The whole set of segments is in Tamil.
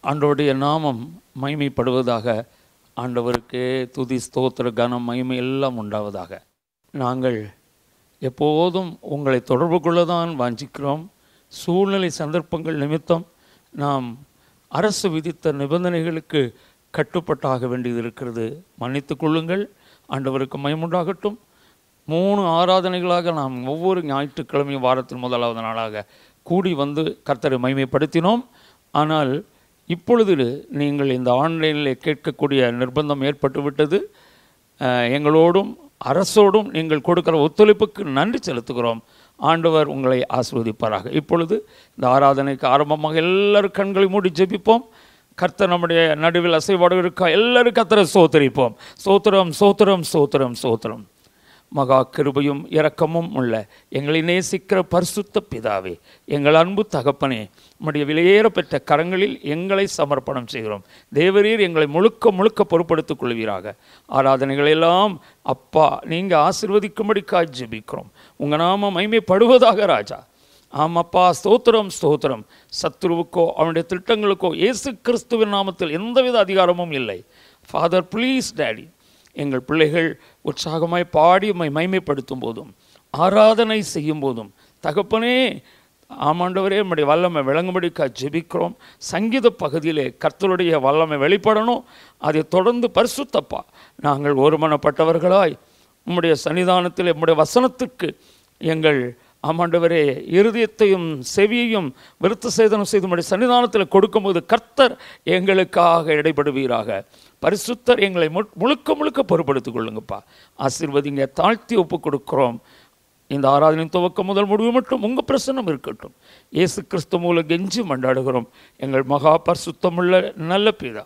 ஆண்டவருடைய நாமம் மைமைப்படுவதாக ஆண்டவருக்கே துதி ஸ்தோத்திர கனம் மகிமை எல்லாம் உண்டாவதாக நாங்கள் எப்போதும் உங்களை தொடர்பு கொள்ள தான் வாஞ்சிக்கிறோம் சூழ்நிலை சந்தர்ப்பங்கள் நிமித்தம் நாம் அரசு விதித்த நிபந்தனைகளுக்கு கட்டுப்பட்டாக வேண்டியது இருக்கிறது மன்னித்துக் கொள்ளுங்கள் ஆண்டவருக்கு மயமுண்டாகட்டும் மூணு ஆராதனைகளாக நாம் ஒவ்வொரு ஞாயிற்றுக்கிழமையும் வாரத்தின் முதலாவது நாளாக கூடி வந்து கர்த்தரை மைமைப்படுத்தினோம் ஆனால் இப்பொழுது நீங்கள் இந்த ஆன்லைனில் கேட்கக்கூடிய நிர்பந்தம் ஏற்பட்டு விட்டது அஹ், எங்களோடும் அரசோடும் நீங்கள் கொடுக்கிற ஒத்துழைப்புக்கு நன்றி செலுத்துகிறோம் ஆண்டவர் உங்களை ஆசீர்வதிப்பாராக இப்பொழுது இந்த ஆராதனைக்கு ஆரம்பமாக எல்லாரும் கண்களை மூடி ஜெபிப்போம் கர்த்தர் நம்முடைய நடுவில் அசைவாடு இருக்கா எல்லாரும் கர்த்தரை சோத்தரிப்போம் சோத்திரம் சோத்திரம் சோத்திரம் சோத்திரம் மகா கிருபையும் இரக்கமும் உள்ள எங்களை நேசிக்கிற பரிசுத்த பிதாவே எங்கள் அன்பு தகப்பனே உம்முடைய விலையேற பெற்ற கரங்களில் எங்களை சமர்ப்பணம் செய்கிறோம் தேவரீர் எங்களை முழுக்க முழுக்க பொறுப்படுத்திக் கொள்வீராக ஆராதனைகள் எல்லாம் அப்பா நீங்கள் ஆசிர்வதிக்கும்படிக்காய் ஜெபிக்கிறோம் உங்கள் நாம மைமைப்படுவதாக ராஜா ஆமாப்பா ஸ்தோத்திரம் ஸ்தோத்திரம் சத்ருவுக்கோ அவனுடைய திட்டங்களுக்கோ இயேசு கிறிஸ்துவின் நாமத்தில் எந்தவித அதிகாரமும் இல்லை ஃபாதர் ப்ளீஸ் டேடி எங்கள் பிள்ளைகள் உற்சாகமாய் பாடி உம்மை மைமைப்படுத்தும் போதும் ஆராதனை செய்யும் போதும் தகப்பனே ஆமாண்டவரே நம்முடைய வல்லமை விளங்கும்படிக்கா ஜெபிக்கிறோம் சங்கீத பகுதியிலே கர்த்தருடைய வல்லமை வெளிப்படணும் அதை தொடர்ந்து பரிசுத்தப்பா நாங்கள் ஒருமனப்பட்டவர்களாய் உம்முடைய சன்னிதானத்தில் உம்முடைய வசனத்துக்கு எங்கள் ஆமாண்டவரே இருதயத்தையும் செவியையும் விருத்த சேதனம் செய்து உம்முடைய சன்னிதானத்தில் கொடுக்கும்போது கர்த்தர் எங்களுக்காக இடைப்படுவீராக பரிசுத்தர் எங்களை மு- முழுக்க முழுக்க பொறுப்படுத்திக் கொள்ளுங்கப்பா ஆசீர்வதிங்க தாழ்த்தி ஒப்பு கொடுக்கிறோம் இந்த ஆராதனை துவக்கம் முதல் முடிவு மட்டும் உங்கள் பிரசன்னம் இருக்கட்டும் இயேசு கிறிஸ்து மூலம் கெஞ்சி மண்டாடுகிறோம் எங்கள் மகா பரிசுத்தமுள்ள நல்ல பிதா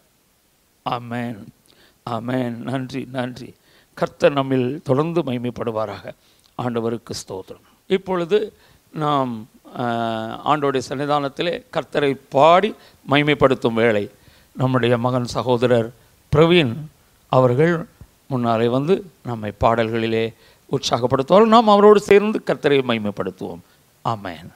ஆமென் ஆமென் நன்றி நன்றி கர்த்தர் நம்மில் தொடர்ந்து மைமைப்படுவாராக ஆண்டவருக்கு ஸ்தோத்திரம் இப்பொழுது நாம் ஆஹ், ஆண்டவருடைய சன்னிதானத்திலே கர்த்தரை பாடி மைமைப்படுத்தும் வேளை நம்முடைய மகன் சகோதரர் பிரவீன் அவர்கள் முன்னாலே வந்து நம்மை பாடல்களிலே உற்சாகப்படுத்துவார் நாம் அவரோடு சேர்ந்து கர்த்தரை மைமைப்படுத்துவோம் ஆமென்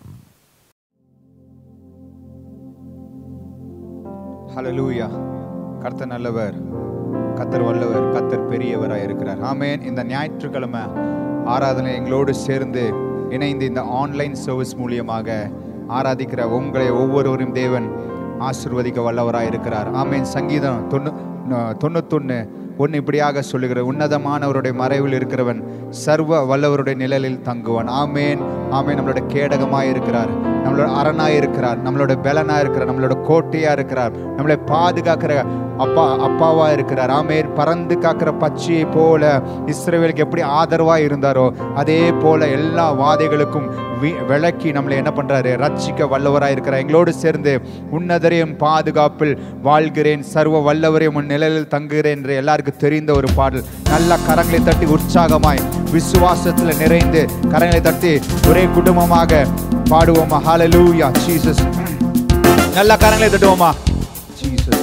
ஹalleluya கர்த்தர் நல்லவர் கர்த்தர் வல்லவர் கர்த்தர் பெரியவராய் இருக்கிறார் ஆமென் இந்த ஞாயிற்றுக்கிழமை ஆராதனை எங்களோடு சேர்ந்து இணைந்து இந்த ஆன்லைன் சர்வீஸ் மூலியமாக ஆராதிக்கிற உங்களை ஒவ்வொருவரும் தேவன் ஆசிர்வதிக்க வல்லவராய் இருக்கிறார் ஆமென் சங்கீதம் தொண்ணூ தொண்ணூத்தொன்று ஒன்று இப்படியாக சொல்லுகிற உன்னதமானவருடைய மறைவில் இருக்கிறவன் சர்வ வல்லவருடைய நிழலில் தங்குவான் ஆமேன் ஆமேன் நம்மளோட கேடகமாய் இருக்கிறார் நம்மளோட அரணாய் இருக்கிறார் நம்மளோட பலனா இருக்கிறார் நம்மளோட கோட்டையா இருக்கிறார் நம்மளை பாதுகாக்கிற அப்பா அப்பாவா இருக்கிறார் ஆமேன் பறந்து காக்கிற பச்சையை போல இஸ்ரவேலுக்கு எப்படி ஆதரவா இருந்தாரோ அதே போல எல்லா வாதைகளுக்கும் வி- விலக்கி நம்மளை என்ன பண்றாரு ரட்சிக்க வல்லவராய் இருக்கிறார் எங்களோடு சேர்ந்து உன்னதரையும் பாதுகாப்பில் வாழ்கிறேன் சர்வ வல்லவரையும் உன் நிழலில் தங்குகிறேன் என்று எல்லாருக்கும் தெரிந்த ஒரு பாடல் நல்ல கரங்களை தட்டி உற்சாகமாய் விசுவாசத்தில் நிறைந்து கரங்களை தட்டி ஒரே குடும்பமாக பாடுவோமா ஹalleluya ஜீசஸ் நல்ல கரங்களை தட்டுவோமா ஜீசஸ்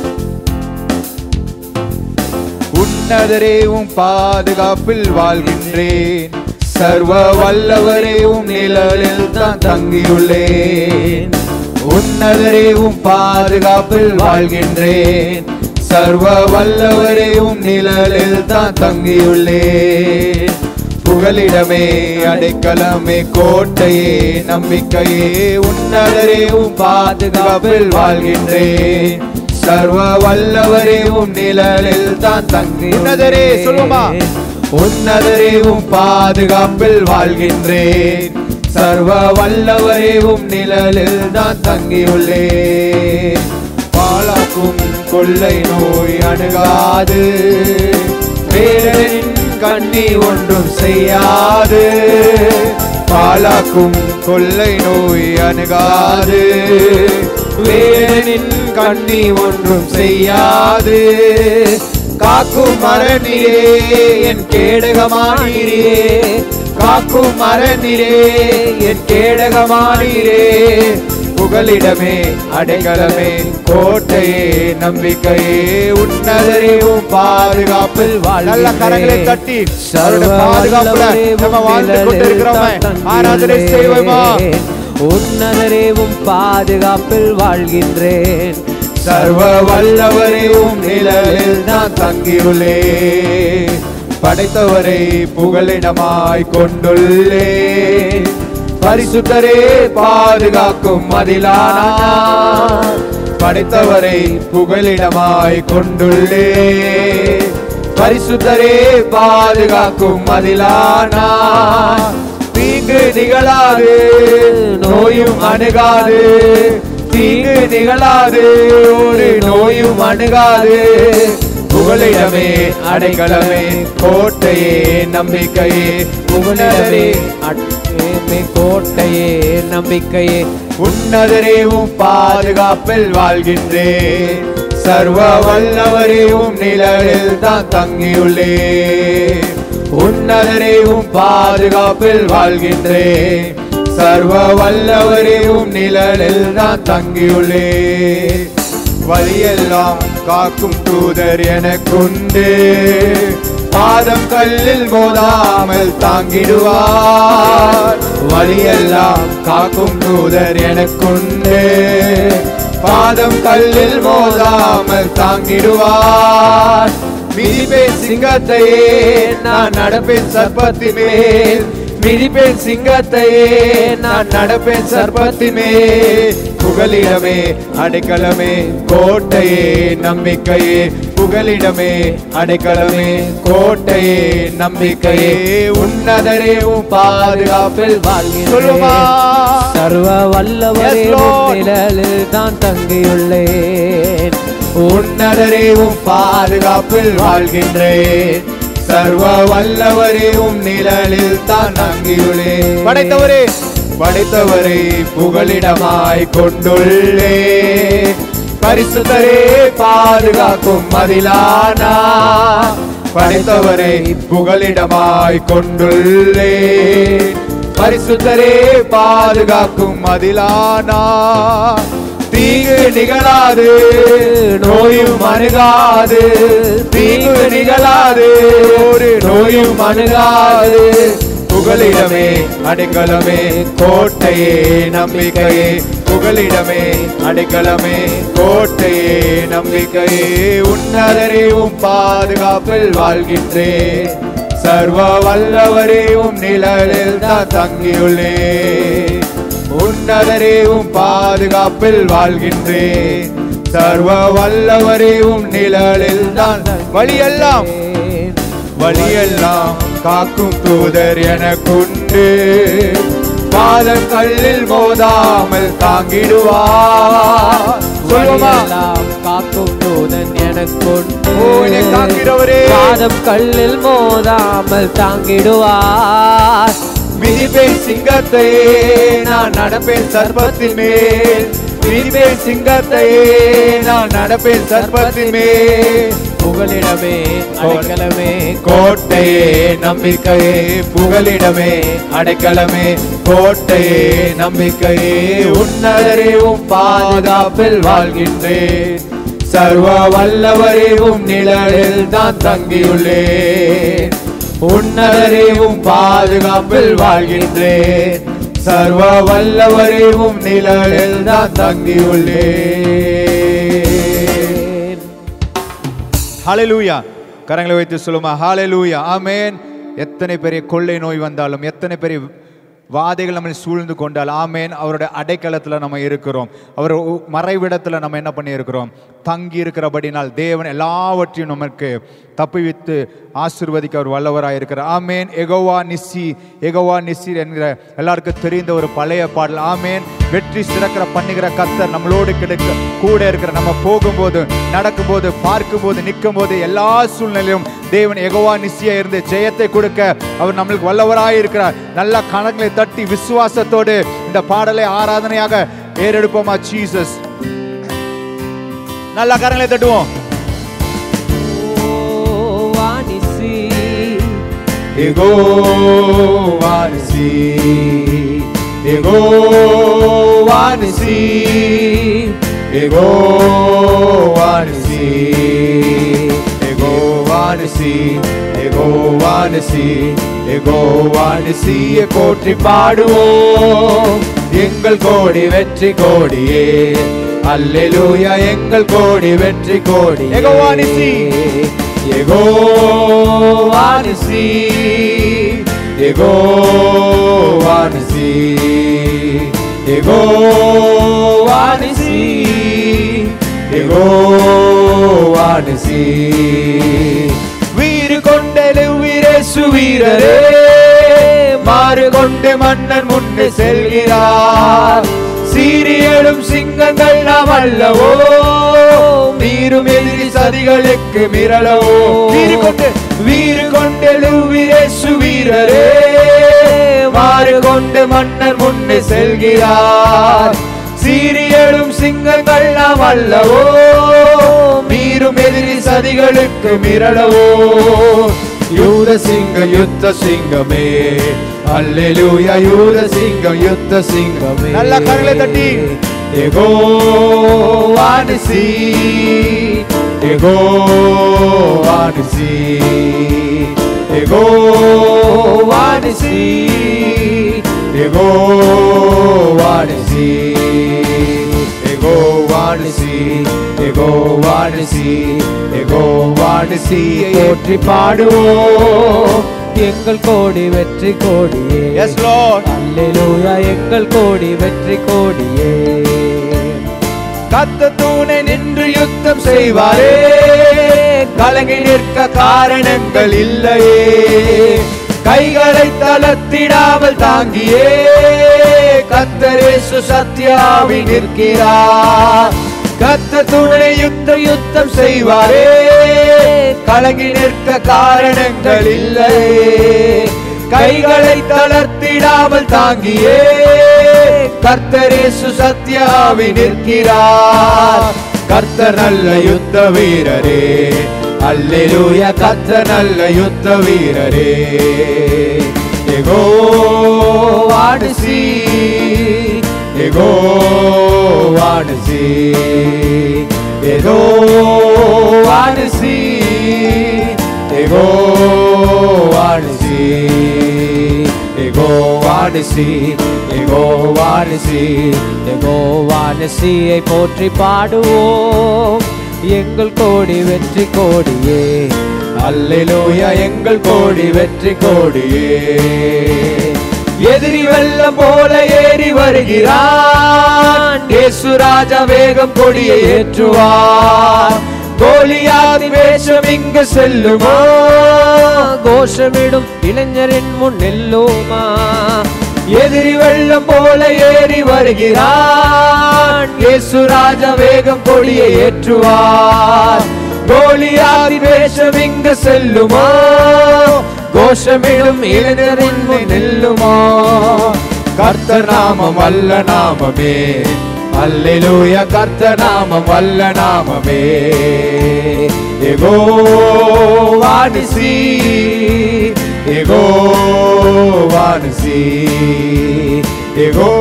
உன்னதரே உம் பாதுகாப்பில் வாழ்கின்றேன் சர்வ வல்லவரே உம் நிழலில் தான் தங்கியுள்ளேன் உன்னதரே உம் பாதுகாப்பில் வாழ்கின்றேன் சர்வ வல்லவரே உம் நிழலில் தான் தங்கியுள்ளேன் புகலிடமே அடைக்கலமே கோட்டையே நம்பிக்கையே உன்னதரே உம் பாதுகாப்பில் வாழ்கின்றேன் சர்வ வல்லவரே உம் நிழலில் தான் தங்கி உன்னதரே சொல்லுமா உன்னதரே உம் பாதுகாப்பில் வாழ்கின்றேன் சர்வ வல்லவரே உம் நிழலில் தான் தங்கியுள்ளேன் பாலாக்கும் கொள்ளை நோய் அணுகாது வேடனின் கண்ணி ஒன்றும் செய்யாது பாலாக்கும் கொள்ளை நோய் அணுகாது வேடனின் கண்ணி ஒன்றும் செய்யாது காக்கும் மரணிரே என் கேடகமானீரே காக்கும் மரணிரே என் கேடகமானீரே புகலிடமே அடைக்கலமே கோட்டையே நம்பிக்கையே உன்னதரே உம் பாதுகாப்பில் நல்ல கரங்களை தட்டி அவருடைய பாதுகாப்புல நம்ம வாழ்ந்து கொண்டிருக்கிறோமே ஆராதனை செய்வோமா உன்னதரேவும் பாதுகாப்பில் வாழ்கின்றேன் சர்வ வல்லவரே உம் நிழலில் நான் தங்கியுள்ளே படைத்தவரை புகலிடமாய் கொண்டுள்ளே பரிசுத்தரே பாதுகாக்கும் மதிலானா படைத்தவரை புகலிடமாய் கொண்டுள்ளே பரிசுத்தரே பாதுகாக்கும் மதிலானா தீங்கு நிகழாது நோயும் அணுகாது தீங்கு நிகழாது ஒரு நோயும் அணுகாது புகலிடமே அடைக்கலமே கோட்டையே நம்பிக்கையே புகலிடமே அடைக்கலமே கோட்டையே நம்பிக்கையே உன்னதரேவும் பாதுகாப்பில் வாழ்கின்றேன் சர்வ வல்லவரேவும் நிழலில் தான் தங்கியுள்ளே உன்னதரேவும் பாதுகாப்பில் வாழ்கின்றேன் சர்வ வல்லவரேவும் நிழலில் தான் தங்கியுள்ளே வழியெல்லாம் காக்கும் தூதர் எனக்குண்டு பாதம் கல்லில் மோதாமல் தாங்கிடுவார் வழியெல்லாம் காக்கும் தூதர் எனக்குண்டு பாதம் கல்லில் மோதாமல் தாங்கிடுவார் மிதிப்பேன் சிங்கத்தையே நான் நடப்பேன் சர்ப்பத்தின் மேல் மிதிப்பேன் சிங்கத்தையே நான் நடப்பேன் சர்ப்பத்தின் மேல் புகலிடமே அடைக்கலமே கோட்டையே நம்பிக்கையே புகலிடமே அடைக்கலமே கோட்டையே நம்பிக்கையே உன்னதரே உன் பாதுகாப்பில் சொல்லுமா சர்வ வல்லவரே Yes, Lord. நிழலில் தான் தங்கியுள்ளேன் உன்னதரே உன் பாதுகாப்பில் வாழ்கின்றேன் சர்வ வல்லவரே உம் நிழலில் தான் தங்கியுள்ளே படைத்தவரே படைத்தவரை புகலிடமாய் கொண்டுள்ளே பரிசுத்தரே பாதுகாக்கும் மதிலானா படைத்தவரை புகலிடமாய் கொண்டுள்ளே பரிசுத்தரே பாதுகாக்கும் மதிலானா தீங்கு நிகழாது நோயும் அணுகாது தீங்கு நிகழாது ஒரு நோயும் அணுகாது புகலிடமே அடைக்கலமே கோட்டையே நம்பிக்கையே புகலிடமே அடைக்கலமே கோட்டையே நம்பிக்கையே உன்னதரே உம் பாதுகாப்பில் வாழ்கின்றேன் சர்வ வல்லவரே உம் நிழலில் தான் தங்கியுள்ளேன் உன்னதரே உம் பாதுகாப்பில் வாழ்கின்றேன் சர்வ வல்லவரே உம் நிழலில் தான் வழியெல்லாம் வழியெல்லாம் காக்கும் தூதர் எனக்குண்டு பாதம் கல்லில் மோதாமல் தாங்கிடுவார் சொல்லுமா வழியெல்லாம் காக்கும் தூதன் எனக்குண்டு ஓ, என்னை காக்கிறவரே. பாதம் கல்லில் மோதாமல் தாங்கிடுவார் மிதிப்பேன் சிங்கத்தையே நான் நடப்பேன் சர்ப்பத்தின் மேல் மிதிப்பேன் சிங்கத்தையே நான் நடப்பேன் சர்ப்பத்தின் மேல் புகலிடமே அடைக்கலமே கோட்டையே நம்பிக்கையே புகலிடமே அடைக்கலமே கோட்டையே நம்பிக்கையே உன்னதரே உம் பாதுகாப்பில் வாழ்கின்றேன் சர்வ வல்லவரே உம் நிழலில் தான் தங்கியுள்ளேன் உன்னதரே உம் பாதுகாப்பில் வாழ்கின்றேன் சர்வ வல்லவரே உம் நிழலில் தான் தங்கியுள்ளேன் ஹalleluya கரங்களை வைத்து சொல்லுமா ஹalleluya ஆமென் எத்தனை பெரிய கொள்ளை நோய் வந்தாலும் எத்தனை பெரிய வாதைகள் நம்மை சூழ்ந்து கொண்டால் ஆமேன் அவருடைய அடைக்கலத்தில் நம்ம இருக்கிறோம் அவர் உ- மறைவிடத்தில் நம்ம என்ன பண்ணி இருக்கிறோம் தங்கி இருக்கிறபடினால் தேவன் எல்லாவற்றையும் நமக்கு தப்புவித்து ஆசீர்வதிக்க அவர் வல்லவராக இருக்கிறார் ஆமேன் எகோவா நிஸ்ஸி எகோவா நிஸ்ஸி என்கிற எல்லாருக்கும் தெரிந்த ஒரு பழைய பாடல் ஆமேன் வெற்றி சிறக்கிற பண்ணுகிற கத்தர் நம்மளோடு கிடைக்க கூட இருக்கிற நம்ம போகும்போது நடக்கும்போது பார்க்கும்போது நிற்கும்போது எல்லா சூழ்நிலையும் தேவன் எகோவா நிஸ்ஸியா இருந்து ஜெயத்தை கொடுக்க அவர் நம்மளுக்கு வல்லவராய் இருக்கிறார் நல்ல கணங்களை தட்டி விசுவாசத்தோடு இந்த பாடலை ஆராதனையாக ஏறெடுப்போமா ஜீசஸ் நல்ல கரங்களை தட்டுவோம் ஓ வாணிசி Yehova Nissi, Yehova Nissi, Yehova Nissi, Yehova Nissi, Yehova Nissi, Yehova Nissi-யை போற்றி பாடுவோம் எங்கள் கோடி வெற்றி கோடியே அல்லேலூயா எங்கள் கோடி வெற்றி கோடி யெகோவா நிசி. யெகோவா நிசி. யெகோவா நிசி. யெகோவா நிசி. யெகோவா நிசி. வீறு கொண்டெழுவீரேசு வீரரே மாறு கொண்டு மன்னன் முன்னே செல்கிறார் சீரியலும் சிங்கங்கள் நாம் அல்லவோ நீரும் எதிரி சதிகளுக்கு மிரளவோ வீறு கொண்டு வீறு கொண்டெழுவீரேசு வீரரே மாறு கொண்டு மன்னர் முன்னே செல்கிறார் சீரியலும் சிங்கங்கள் நாம் அல்லவோ மீறும் எதிரி சதிகளுக்கு மிரளவோ யூத சிங்க யுத்த சிங்கமே அல்லேலூயா யூத சிங்கம் யுத்த சிங்கமே நல்ல கரங்களை தட்டி. எகோ வானிசி எகோ வானிசி எகோ வானிசி எகோ வானிசி எகோ வானிசி எகோ வானிசி எகோ வானிசி போற்றி பாடுவோம் எங்கள் கோடி வெற்றி கோடியே எஸ் லார்ட் அல்லேலூயா எங்கள் கோடி வெற்றி கோடியே கத்த தூணை நின்று யுத்தம் செய்வாரே கலங்கி நிற்க காரணங்கள் இல்லையே கைகளை தளர்த்திடாமல் தாங்கியே கத்தரேசு சத்யாவி நிற்கிறார் கத்த துணை யுத்த யுத்தம் செய்வாரே கலங்கி நிற்க காரணங்கள் இல்லையே கைகளை தளர்த்திடாமல் தாங்கியே கர்த்தரேசு சத்யாவி நிற்கிறார் கர்த்தர் நல்ல யுத்த வீரரே அல்லேலூயா கர்த்தர் நல்ல யுத்த வீரரே எகோ வாடுசி எகோ வாடுசி எகோ வாடுசி எகோ வாடுசி எகோ வாடுசி எகோ வாடுசி எகோ வானசியை போற்றி பாடுவோம் எங்கள் கோடி வெற்றி கோடியே அல்லேலூயா எங்கள் கோடி வெற்றி கோடியே எதிரி வெள்ளம் போல ஏறி வருகிறான் இயேசு ராஜா வேகம் கொடியை ஏற்றுவார் கோலியாதி வேஷம் இங்கு செல்லுமோ கோஷமிடும் இளைஞரின் முன் நெல்லுமா எதிரி வெள்ளம் போல ஏறி வருகிறான் இயேசு ராஜா வேகம் கொடியை ஏற்றுவார் கோலியாதி வேஷம் இங்கு செல்லுமோ கோஷமிடும் இளைஞரின் முன் நெல்லுமோ கர்த்தர் நாமம் அல்ல நாமமே அல்லேலூயா கர்த்தர் நாமம் அல்ல நாமமே எகோ வாடிசி எகோ வாடிசி எகோ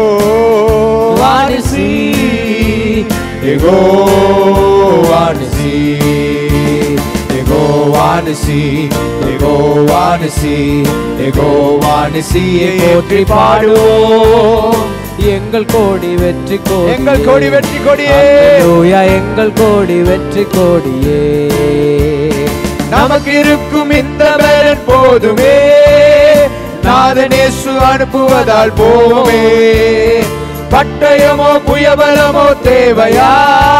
வாடிசி எகோ வாடிசி எகோ வாடிசி எகோ வாடிசி எகோ வாடிசி போற்றி பாடுவோம் எங்கள் கோடி வெற்றி கோடி எங்கள் கோடி வெற்றி கொடியே அல்லேலூயா எங்கள் கோடி வெற்றி கோடியே நமக்கு இருக்கும் இந்த பலன் போதுமே நாதனேசு அனுப்புவதால் போவே பட்டயமோ புயபலமோ தேவையா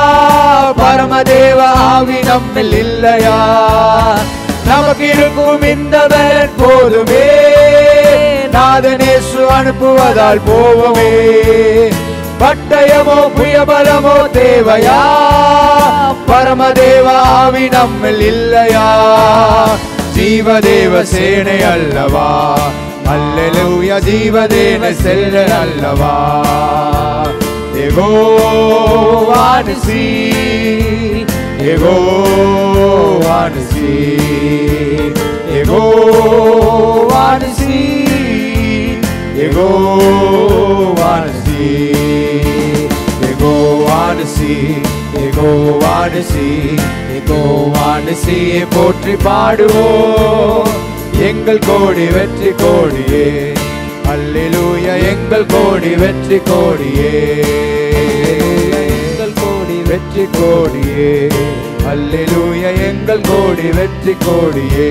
பரமதேவ ஆவி நம்மில் இல்லையா நமக்கு இருக்கும் இந்த பலன் போதுமே நாதனேசு அனுப்புவதால் போவோமே பட்டயமோ புயபலமோ தேவையா பரமதேவ ஆவி நம்மில் இல்லையா ஜீவதேவ சேனை அல்லவா அல்லேலூயா ஜீவதேவ செல்ல அல்லவா எகோ வானசி எகோ வானசி எகோ வானசி எகோ வானசி எகோ வானசி எகோ வானசி எகோ வானசியை போற்றி பாடுவோம் எங்கள் கோடி வெற்றி கோடியே அல்லேலூயா எங்கள் கோடி வெற்றி கோடியே எங்கள் கோடி வெற்றி கோடியே அல்லேலூயா எங்கள் கோடி வெற்றி கோடியே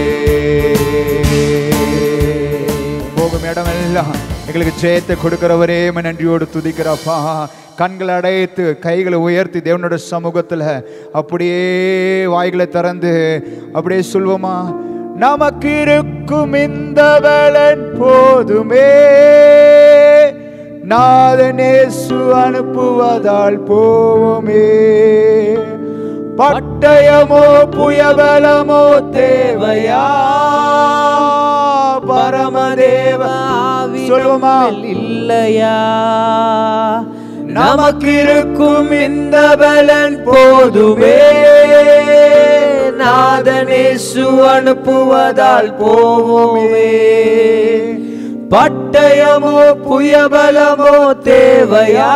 போகும் இடமெல்லாம் எங்களுக்கு ஜெயத்தை கொடுக்கிறவரே உம்மை நன்றியோடு துதிக்கிறப்பா கண்களை அடைத்து கைகளை உயர்த்தி தேவனோட சமூகத்தில் அப்படியே வாய்களை திறந்து அப்படியே சொல்வோமா நமக்கு இருக்கும் இந்த பலன் போதுமே நாதனேசு அனுப்புவதால் போவோமே பட்டயமோ புயபலமோ தேவையா பரமதேவ சொல்லுவோமா இல்லையா நமக்கு இருக்கும் இந்த பலன் போதுமே நாதனேசு அனுப்புவதால் போவோமே பட்டயமோ புயபலமோ தேவையா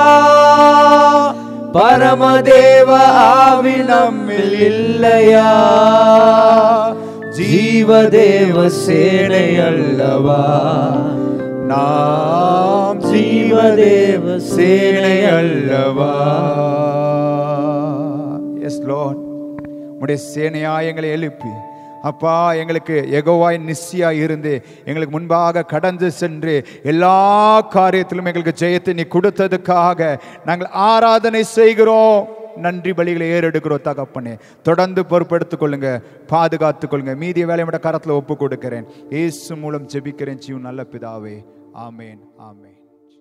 பரமதேவ ஆவி நம்மில் இல்லையா ஜீவதேவ சேனை அல்லவா நாம் ஜீவதேவ சேனை அல்லவா எஸ் லோன் உடைய சேனையா எங்களை எழுப்பி அப்பா எங்களுக்கு எகோவாய் நிஸ்ஸியா இருந்து எங்களுக்கு முன்பாக கடந்து சென்று எல்லா காரியத்திலும் எங்களுக்கு ஜெயத்தை நீ கொடுத்ததுக்காக நாங்கள் ஆராதனை செய்கிறோம் நன்றி பலிகளை ஏறெடுக்கிறோம் தகப்பனே தொடர்ந்து பொறுப்பெடுத்துக் கொள்ளுங்க பாதுகாத்துக் கொள்ளுங்க மீதிய வேலையை விட கரத்தில் ஒப்பு கொடுக்கிறேன் இயேசு மூலம் ஜெபிக்கிறேன் ஜீவன் நல்ல பிதாவே ஆமேன் ஆமேன்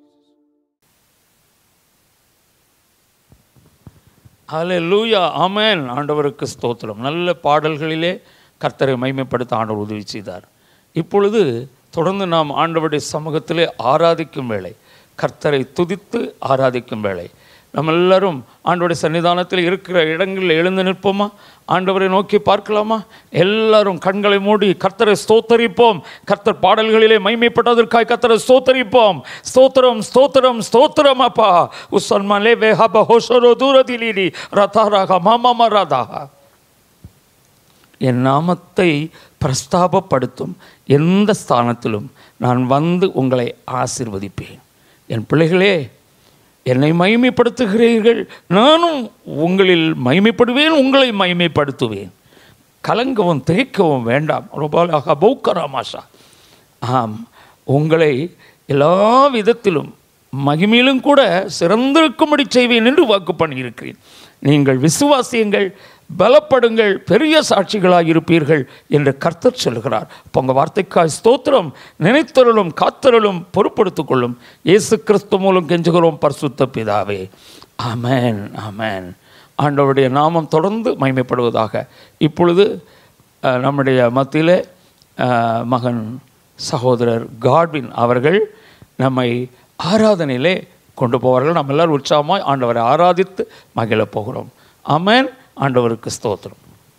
ஹalleluya ஆமென் ஆண்டவருக்கு ஸ்தோத்திரம் நல்ல பாடல்களிலே கர்த்தரை மைமைப்படுத்த ஆண்டவர் உதவி செய்தார் இப்பொழுது தொடர்ந்து நாம் ஆண்டவருடைய சமூகத்திலே ஆராதிக்கும் வேளை கர்த்தரை துதித்து ஆராதிக்கும் வேளை நம்ம எல்லாரும் ஆண்டவருடைய சன்னிதானத்தில் இருக்கிற இடங்களில் எழுந்து நிற்போமா ஆண்டவரை நோக்கி பார்க்கலாமா எல்லாரும் கண்களை மூடி கர்த்தரை ஸ்தோத்தரிப்போம் கர்த்தர் பாடல்களிலே மைமைப்பட்டதற்காய் கர்த்தரை ஸ்தோத்தரிப்போம் ஸ்தோத்திரம் ஸ்தோத்திரம் ஸ்தோத்திரம் அப்பா உசன்மலே வேஹப ஹோஷரோ தூரதிலீடி ரதாராக மாமாமா ராதாக என் நாமத்தை பிரஸ்தாபப்படுத்தும் எந்த ஸ்தானத்திலும் நான் வந்து உங்களை ஆசிர்வதிப்பேன் என் பிள்ளைகளே என்னை மைமைப்படுத்துகிறீர்கள் நானும் உங்களில் மைமைப்படுவேன் உங்களை மைமைப்படுத்துவேன் கலங்கவும் திகைக்கவும் வேண்டாம் ரொபாலாக பௌக்கராமாஷா ஆம் உங்களை எல்லா விதத்திலும் மகிமையிலும் கூட சிறந்திருக்கும்படி செய்வேன் என்று வாக்கு பண்ணியிருக்கிறேன் நீங்கள் விசுவாசியுங்கள் பலப்படுங்கள் பெரிய சாட்சிகளாக இருப்பீர்கள் என்று கர்த்தர் சொல்கிறார் அப்போ உங்கள் வார்த்தைக்காய் ஸ்தோத்திரம் நினைத்தருளும் காத்தருளும் பொறுப்படுத்திக் கொள்ளும் இயேசு கிறிஸ்து மூலம் கெஞ்சுகிறோம் பரிசுத்த பிதாவே ஆமென் ஆமென் ஆண்டவருடைய நாமம் தொடர்ந்து மகிமைப்படுவதாக இப்பொழுது அஹ், நம்முடைய மத்தியிலே அஹ், மகன் சகோதரர் காட்வின் அவர்கள் நம்மை ஆராதனையிலே கொண்டு போவார்கள் நம்ம எல்லாரும் உற்சாகமாய் ஆண்டவரை ஆராதித்து மகிழப் போகிறோம் ஆமென் ஆண்டவருக்கு ஸ்தோத்திரம்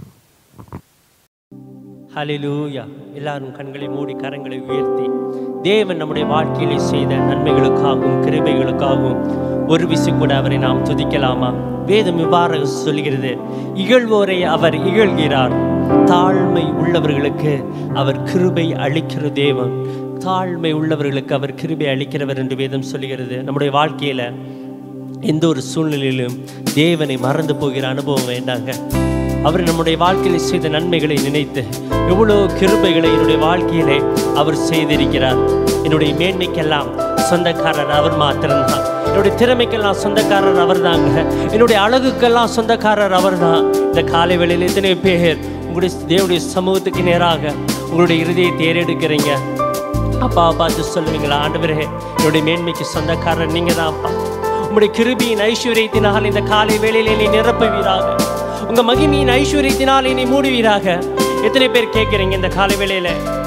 ஹalleluya எல்லாரும் கண்களை மூடி கரங்களை உயர்த்தி தேவன் நம்முடைய வாழ்க்கையிலே செய்த நன்மைகளுக்காகவும் கிருபைகளுக்காகவும் ஒரு விசு கூட அவரை நாம் துதிக்கலாமா வேதம் இவ்வாறு சொல்கிறது இகழ்வோரை அவர் இகழ்கிறார் தாழ்மை உள்ளவர்களுக்கு அவர் கிருபை அளிக்கிற தேவன் தாழ்மை உள்ளவர்களுக்கு அவர் கிருபை அளிக்கிறவர் என்று வேதம் சொல்கிறது நம்முடைய வாழ்க்கையில எந்த ஒரு சூழ்நிலையிலும் தேவனை மறந்து போகிற அனுபவம் வேண்டாங்க அவர் நம்முடைய வாழ்க்கையில் செய்த நன்மைகளை நினைத்து எவ்வளோ கிருபைகளை என்னுடைய வாழ்க்கையிலே அவர் செய்திருக்கிறார் என்னுடைய மேன்மைக்கெல்லாம் சொந்தக்காரர் அவர் மாத்திரம்தான் என்னுடைய திறமைக்கெல்லாம் சொந்தக்காரர் அவர்தாங்க என்னுடைய அழகுக்கெல்லாம் சொந்தக்காரர் அவர்தான் இந்த காலை வேளையில் எத்தனை பேர் உங்களுடைய தேவனுடைய சமூகத்துக்கு நேராக உங்களுடைய இருதயத்தை ஏறெடுக்கிறீங்க அப்பாவை பார்த்து சொல்லுவீங்களா ஆண்டவரே என்னுடைய மேன்மைக்கு சொந்தக்காரர் நீங்க தான் அப்பா உங்களுடைய கிருபியின் ஐஸ்வர்யத்தினால் இந்த காலை வேளையில நீ நிரப்புவீராக உங்க மகிமையின் ஐஸ்வர்யத்தினால் நீ மூடுவீராக எத்தனை பேர் கேட்குறீங்க இந்த காலை வேளையில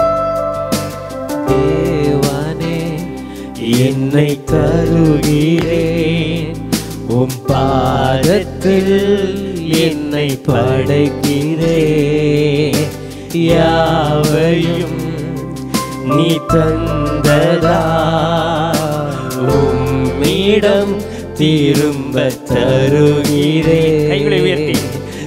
தேவனே என்னை தருகிறேன் உம் பாதத்தில் என்னை படைக்கிறேன் யாவையும் நீ தந்ததா உம்மிடம் திரும்ப தருகிறேன் கைகளை உயர்த்தி.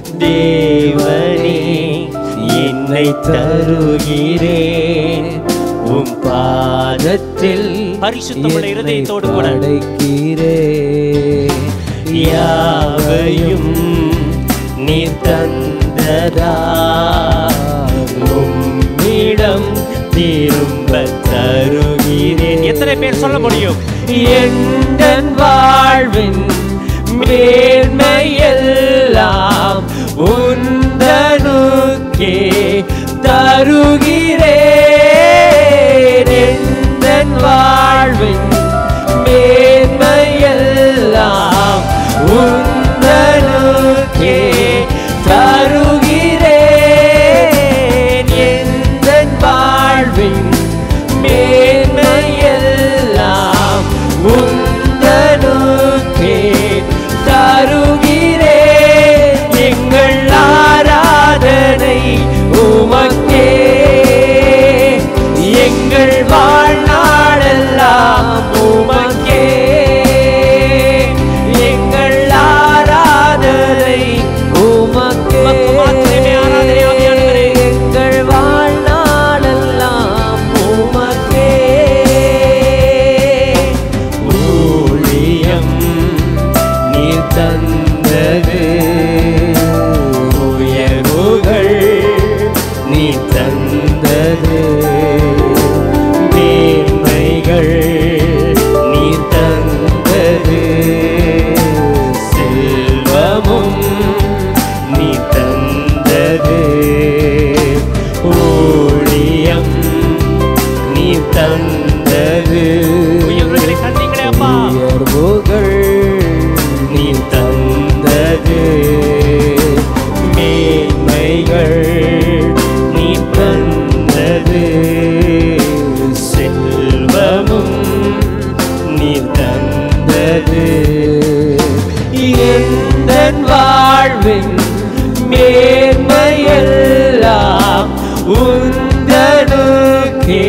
தேவனே என்னை தருகிறேன் உம் பாதத்தில் பரிசுத்தமுள்ள என்னை இருதயத்தோடு கூட. படைக்கிறேன் யாவையும் நீ தந்ததா உம்மிடம் திரும்ப தருகிறேன் எத்தனை பேர் சொல்ல முடியும் எந்தன் வாழ்வின் மேன்மையெல்லாம் உந்தனுக்கே தருகிறேன் எந்தன் வாழ்வின் மேன்மையெல்லாம் உந்தனுக்கே தருகிறேன் எந்தன் வாழ்வின் மேன்மையெல்லாம் உந்தனுக்கே தருகிறேன் எங்கள் ஆராதனை உமக்கே எங்கள் வாழ்நாளெல்லாம் உமக்கே எங்கள் ஆராதனை உமக்கே உமக்கு மாத்திரமே ஆராதனை ஆவியானவரே. எங்கள் வாழ்நாளெல்லாம் உமக்கே ஊழியம் நீ தந்தது உயர்வுகள் நீ தந்தது மேன்மைகள் நீ தந்தது செல்வமும் நீ தந்தது ஊழியம் நீ தந்தது உயர்வுகளை தந்தீங்களே அப்பா உயர்வுகள் நீ தந்தது மேன்மைகள் நீ தந்தது செல்வமும் நீ தந்தது எந்தன் வாழ்வின் மேன்மையெல்லாம் உந்தனுக்கே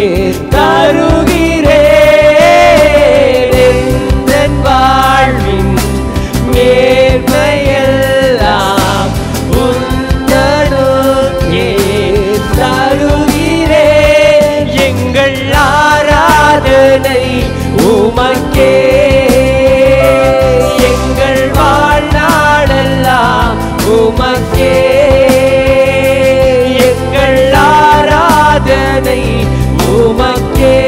தருகிறேன் எந்தன் வாழ்வின் மேன்மையெல்லாம் உந்தனுக்கே தருகிறேன் எங்கள் ஆராதனை உமக்கே எங்கள் வாழ்நாளெல்லாம் உமக்கே எங்கள் ஆராதனை உமக்கே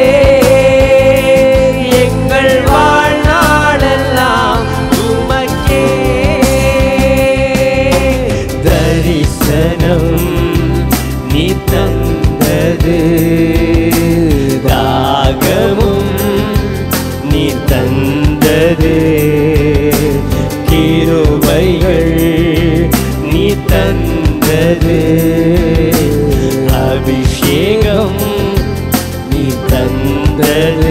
எங்கள் வாழ்நாளெல்லாம் உமக்கே தரிசனம் நீ தந்தது தாகமும் நீ தந்தது கிருபைகள் நீ தந்தது அபிஷேகம் நீ தந்தது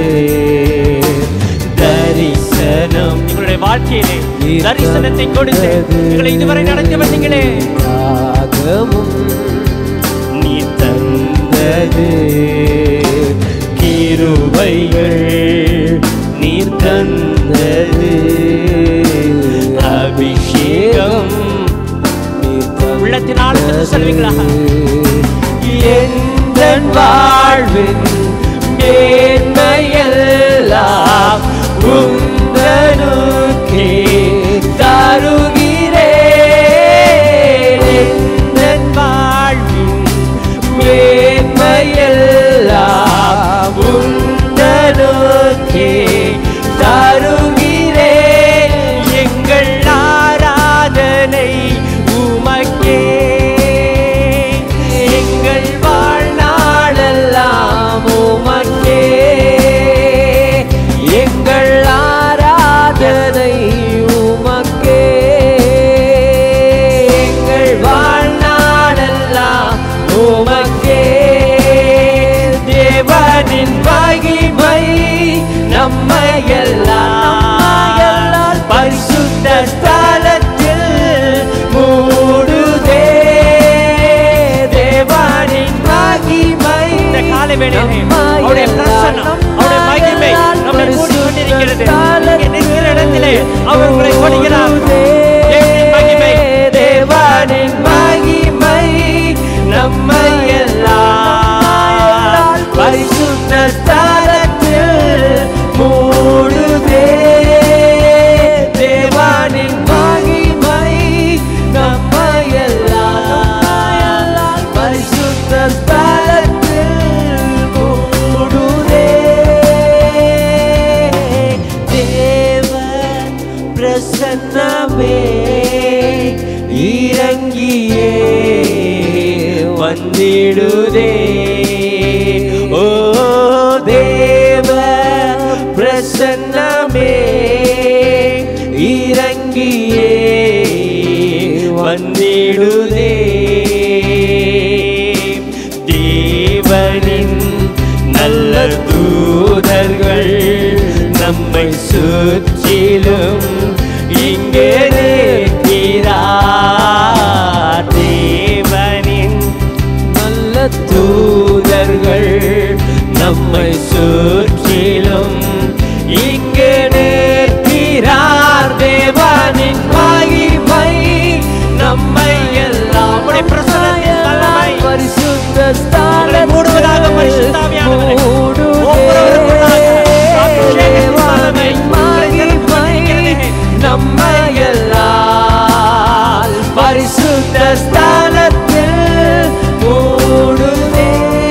தரிசனம் உங்களுடைய வாழ்க்கையிலே தரிசனத்தை கொடுத்து எங்களை இதுவரை நடத்தி வந்தீங்களே தாகமும் நீ தந்தது கிருபைகள் நீ தந்தது அபிஷேகம் உள்ளத்தின் ஆழத்தில் சொல்வீங்களா எந்தன் வாழ்வின் மேன்மையெல்லாம் உந்தனுக்கே தருகிறேன் எந்தன் வாழ்வின் மேன்மையெல்லாம் உந்தனுக்கே தருகிறேன் எங்கள் ஆராதனை உமக்கே எங்கள் வாழ்நாளெல்லாம் உமக்கே எங்கள் ஆராதனை உமக்கே எங்கள் வாழ்நாளெல்லாம் உமக்கே தேவனின் மகிமை நம்மையெல்லாம் பரிசுத்த ஸ்தலத்தில் மூடுதே தேவனின் மகிமை இந்த காலை வேளையிலே அவருடைய பிரசன்னம் அவருடைய மகிமை நம்மை மூடிக்கொண்டிருக்கிறது இங்கே நிற்கிற இடத்திலே அவர் உங்களை கொடுக்கிறார் தேவனின் மகிமை தேவனின் மகிமை நம்மை எல்லாம் பரிசுத்த ஸ்தலத்தில் மூடுதே தேவனின் பிரசன்னமே இறங்கியே வந்திடுதே ஓ தேவ பிரசன்னமே இறங்கியே வந்திடுதே தேவனின் நல்ல தூதர்கள் நம்மை சுற்றிலும் இங்கே நிற்கிறார் தேவனின் நல்ல தூதர்கள் நம்மை சுற்றிலும் இங்கே நிற்கிறார் தேவனின் மகிமை நம்மை எல்லாம் உம்முடைய பிரசன்னத்தின் வல்லமை பரிசுத்த உங்களை மூடுவதாக பரிசுத்தாவியானவரே. ஒவ்வொருவருக்குள்ளாக அபிஷேகத்தின் வல்லமை உங்களை நிரப்பிக்கொண்டிருக்கிறதே. நம்மை எல்லாம் பரிசுத்த ஸ்தானத்தில் மூடுதே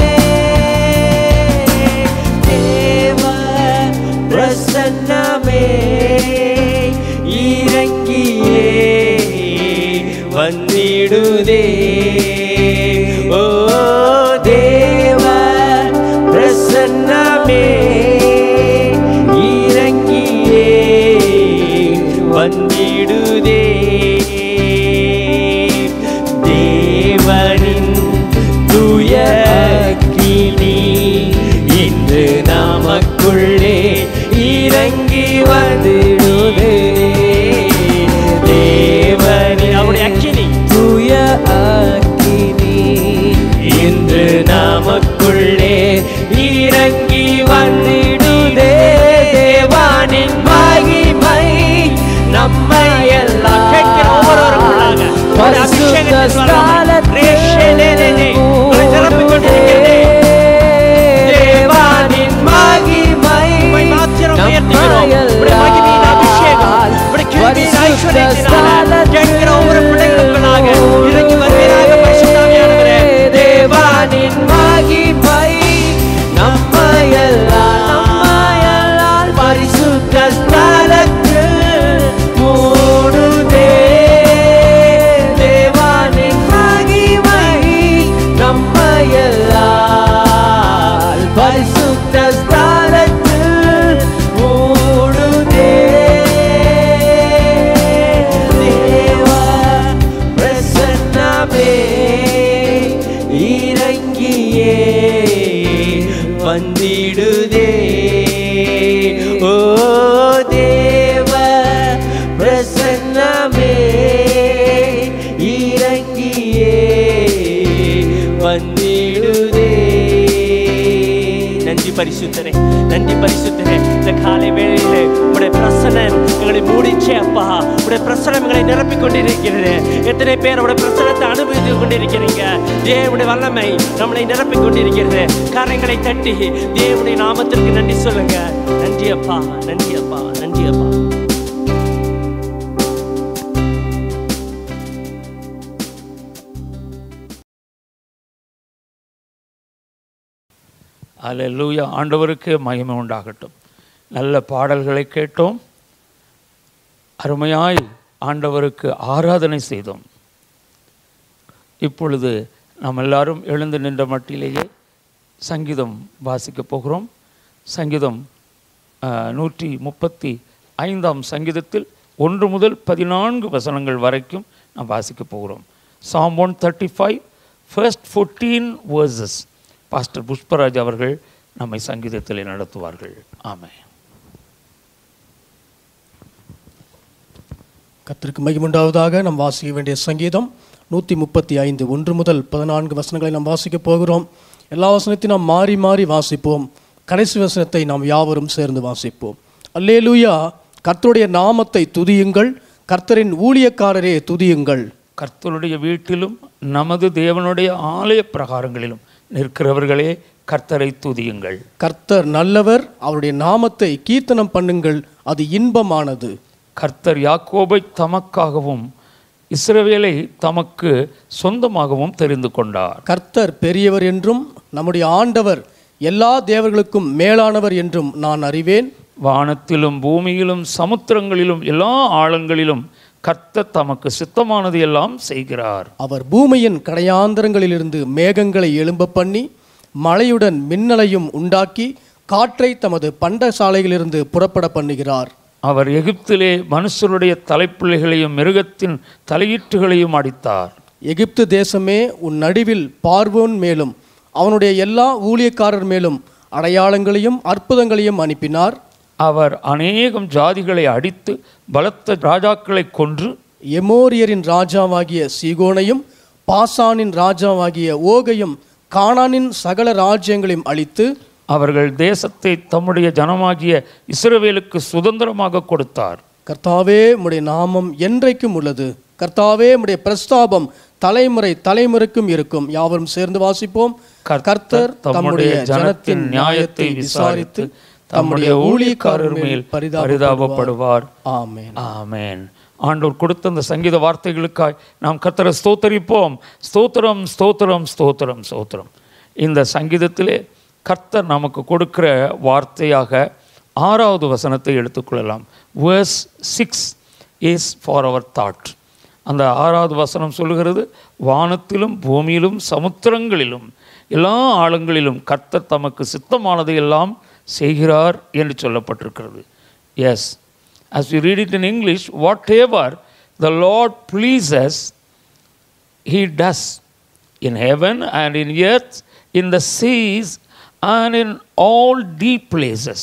தேவ பிரசன்னமே இறங்கியே வந்திடுதே ஓ தேவ பிரசன்னமே இறங்கியே வந்திடுதே தேவனின் தூய கிளி இன்று நமக்குள்ளே இறங்கி வந்திடுதே தேவனின் அவருடைய அக்கினி தூய அக்கினி இன்று நமக்குள்ளே இறங்கி வந்திடுதே தேவானின் மகிமை நம்மை எல்லாம் கேட்கிற ஒவ்வொருவருக்குள்ளாக ஒரு அபிஷேகத்தின் வல்லமை. ரேஷேலேலேலே. உங்களை நிரப்பிக் கொண்டிருக்கிறதே. தேவானின் மகிமை உம்மை மாத்திரம் உயர்த்துகிறோம். உம்முடைய மகிமையின் அபிஷேகம், உம்முடைய கிருபையின் ஐஸ்வர்யத்தினால கேட்கிற ஒவ்வொரு பிள்ளைகளுக்குள்ளாக இறங்கி வருவீராக பரிசுத்தாவியானவரே. தேவானின் மகிமை நம்மையெல்லாம் நம்மையெல்லாம் பரிசுத்த ஸ்தலத்தில் மூடுதே தேவானின் மகிமை நம்மையெல்லாம் பரிசுத்த ஸ்தலத்தில் மூடுதே தேவ பிரசன்னமே இறங்கியே வந்திடுதே ஓ தேவ பிரசன்னமே இறங்கியே வந்திடுதே நன்றி பரிசுத்தரே நன்றி பரிசுத்தரே இந்த காலை வேளையிலே உடைய பிரசனம் எங்களை மூடிச்சே அப்பா உடைய பிரசனம் எங்களை நிரப்பிக் கொண்டிருக்கிறது எத்தனை பேர் உடைய பிரசனத்தை அனுபவித்து கொண்டிருக்கிறீங்க தேவனுடைய வல்லமை நம்மளை நிரப்பிக் கொண்டிருக்கிறது கரங்களை தட்டி தேவனுடைய நாமத்திற்கு நன்றி சொல்லுங்க நன்றி அப்பா நன்றி அப்பா நன்றி அப்பா அல்லேலூயா ஆண்டவருக்கு மகிமை உண்டாகட்டும் நல்ல பாடல்களை கேட்டோம் அருமையாய் ஆண்டவருக்கு ஆராதனை செய்தோம் இப்பொழுது நாம் எல்லாரும் எழுந்து நின்ற மட்டிலேயே சங்கீதம் வாசிக்கப் போகிறோம் சங்கீதம் அஹ், நூற்றி முப்பத்தி ஐந்தாம் சங்கீதத்தில் ஒன்று முதல் பதினான்கு வசனங்கள் வரைக்கும் நாம் வாசிக்கப் போகிறோம் psalm one thirty five first fourteen verses pastor Pushparaj அவர்கள் நம்மை சங்கீதத்தில் நடத்துவார்கள் ஆமென் கர்த்தருக்கு மகிமுண்டாவதாக நாம் வாசிக்க வேண்டிய சங்கீதம் நூற்றி முப்பத்தி ஐந்து ஒன்று முதல் பதினான்கு வசனங்களை நாம் வாசிக்கப் போகிறோம் எல்லா வசனத்தையும் நாம் மாறி மாறி வாசிப்போம் கடைசி வசனத்தை நாம் யாவரும் சேர்ந்து வாசிப்போம் அல்லேலூயா கர்த்தருடைய நாமத்தை துதியுங்கள் கர்த்தரின் ஊழியக்காரரே துதியுங்கள் கர்த்தருடைய வீட்டிலும் நமது தேவனுடைய ஆலய பிரகாரங்களிலும் நிற்கிறவர்களே கர்த்தரை துதியுங்கள் கர்த்தர் நல்லவர் அவருடைய நாமத்தை கீர்த்தனம் பண்ணுங்கள் அது இன்பமானது கர்த்தர் யாக்கோபை தமக்காகவும் இஸ்ரவேலை தமக்கு சொந்தமாகவும் தெரிந்து கொண்டார் கர்த்தர் பெரியவர் என்றும் நம்முடைய ஆண்டவர் எல்லா தேவர்களுக்கும் மேலானவர் என்றும் நான் அறிவேன் வானத்திலும் பூமியிலும் சமுத்திரங்களிலும் எல்லா ஆழங்களிலும் கர்த்தர் தமக்கு சித்தமானது எல்லாம் செய்கிறார் அவர் பூமியின் கடையாந்தரங்களிலிருந்து மேகங்களை எழும்ப பண்ணி மழையுடன் மின்னலையும் உண்டாக்கி காற்றை தமது பண்டசாலையிலிருந்து புறப்பட பண்ணுகிறார் அவர் எகிப்திலே மனுஷருடைய தலைப்பிள்ளைகளையும் மிருகத்தின் தலையீற்றுகளையும் அடித்தார் எகிப்து தேசமே உன் நடுவில் பார்வோன் மேலும் அவனுடைய எல்லா ஊழியக்காரர் மேலும் அடையாளங்களையும் அற்புதங்களையும் அனுப்பினார் அவர் அநேகம் ஜாதிகளை அடித்து பலத்த ராஜாக்களை கொன்று எமோரியரின் ராஜாவாகிய சீகோனையும் பாசானின் ராஜாவாகிய ஓகையும் கானானின் சகல ராஜ்யங்களையும் அழித்து அவர்கள் தேசத்தை தம்முடைய ஜனமாகிய இஸ்ரவேலுக்கு சுதந்திரமாக கொடுத்தார் கர்த்தாவே உம்முடைய நாமம் என்றைக்கும் உள்ளது கர்த்தாவே உம்முடைய பிரஸ்தாபம் தலைமுறை தலைமுறைக்கும் இருக்கும் யாவரும் சேர்ந்து வாசிப்போம் கர்த்தர் தம்முடைய ஜனத்தின் நியாயத்தை விசாரித்து தம்முடைய ஊழியக்காரர் மேல் பரிதாபப்படுவார் பரிதாபப்படுவார் ஆமென் ஆமென் ஆண்டவர் கொடுத்த அந்த சங்கீத வார்த்தைகளுக்காய் நாம் கர்த்தரை ஸ்தோத்தரிப்போம் ஸ்தோத்திரம் ஸ்தோத்திரம் ஸ்தோத்திரம் ஸ்தோத்திரம் இந்த சங்கீதத்திலே கர்த்தர் நமக்கு கொடுக்கிற வார்த்தையாக ஆறாவது வசனத்தை எடுத்துக்கொள்ளலாம் வேர்ஸ் சிக்ஸ் இஸ் ஃபார் அவர் தாட் அந்த ஆறாவது வசனம் சொல்லுகிறது வானத்திலும் பூமியிலும் சமுத்திரங்களிலும் எல்லா ஆழங்களிலும் கர்த்தர் தமக்கு சித்தமானதை எல்லாம் செய்கிறார் என்று சொல்லப்பட்டிருக்கிறது yes as we read it in English, whatever the Lord pleases, He does in heaven and in earth, in the seas, and in all deep places.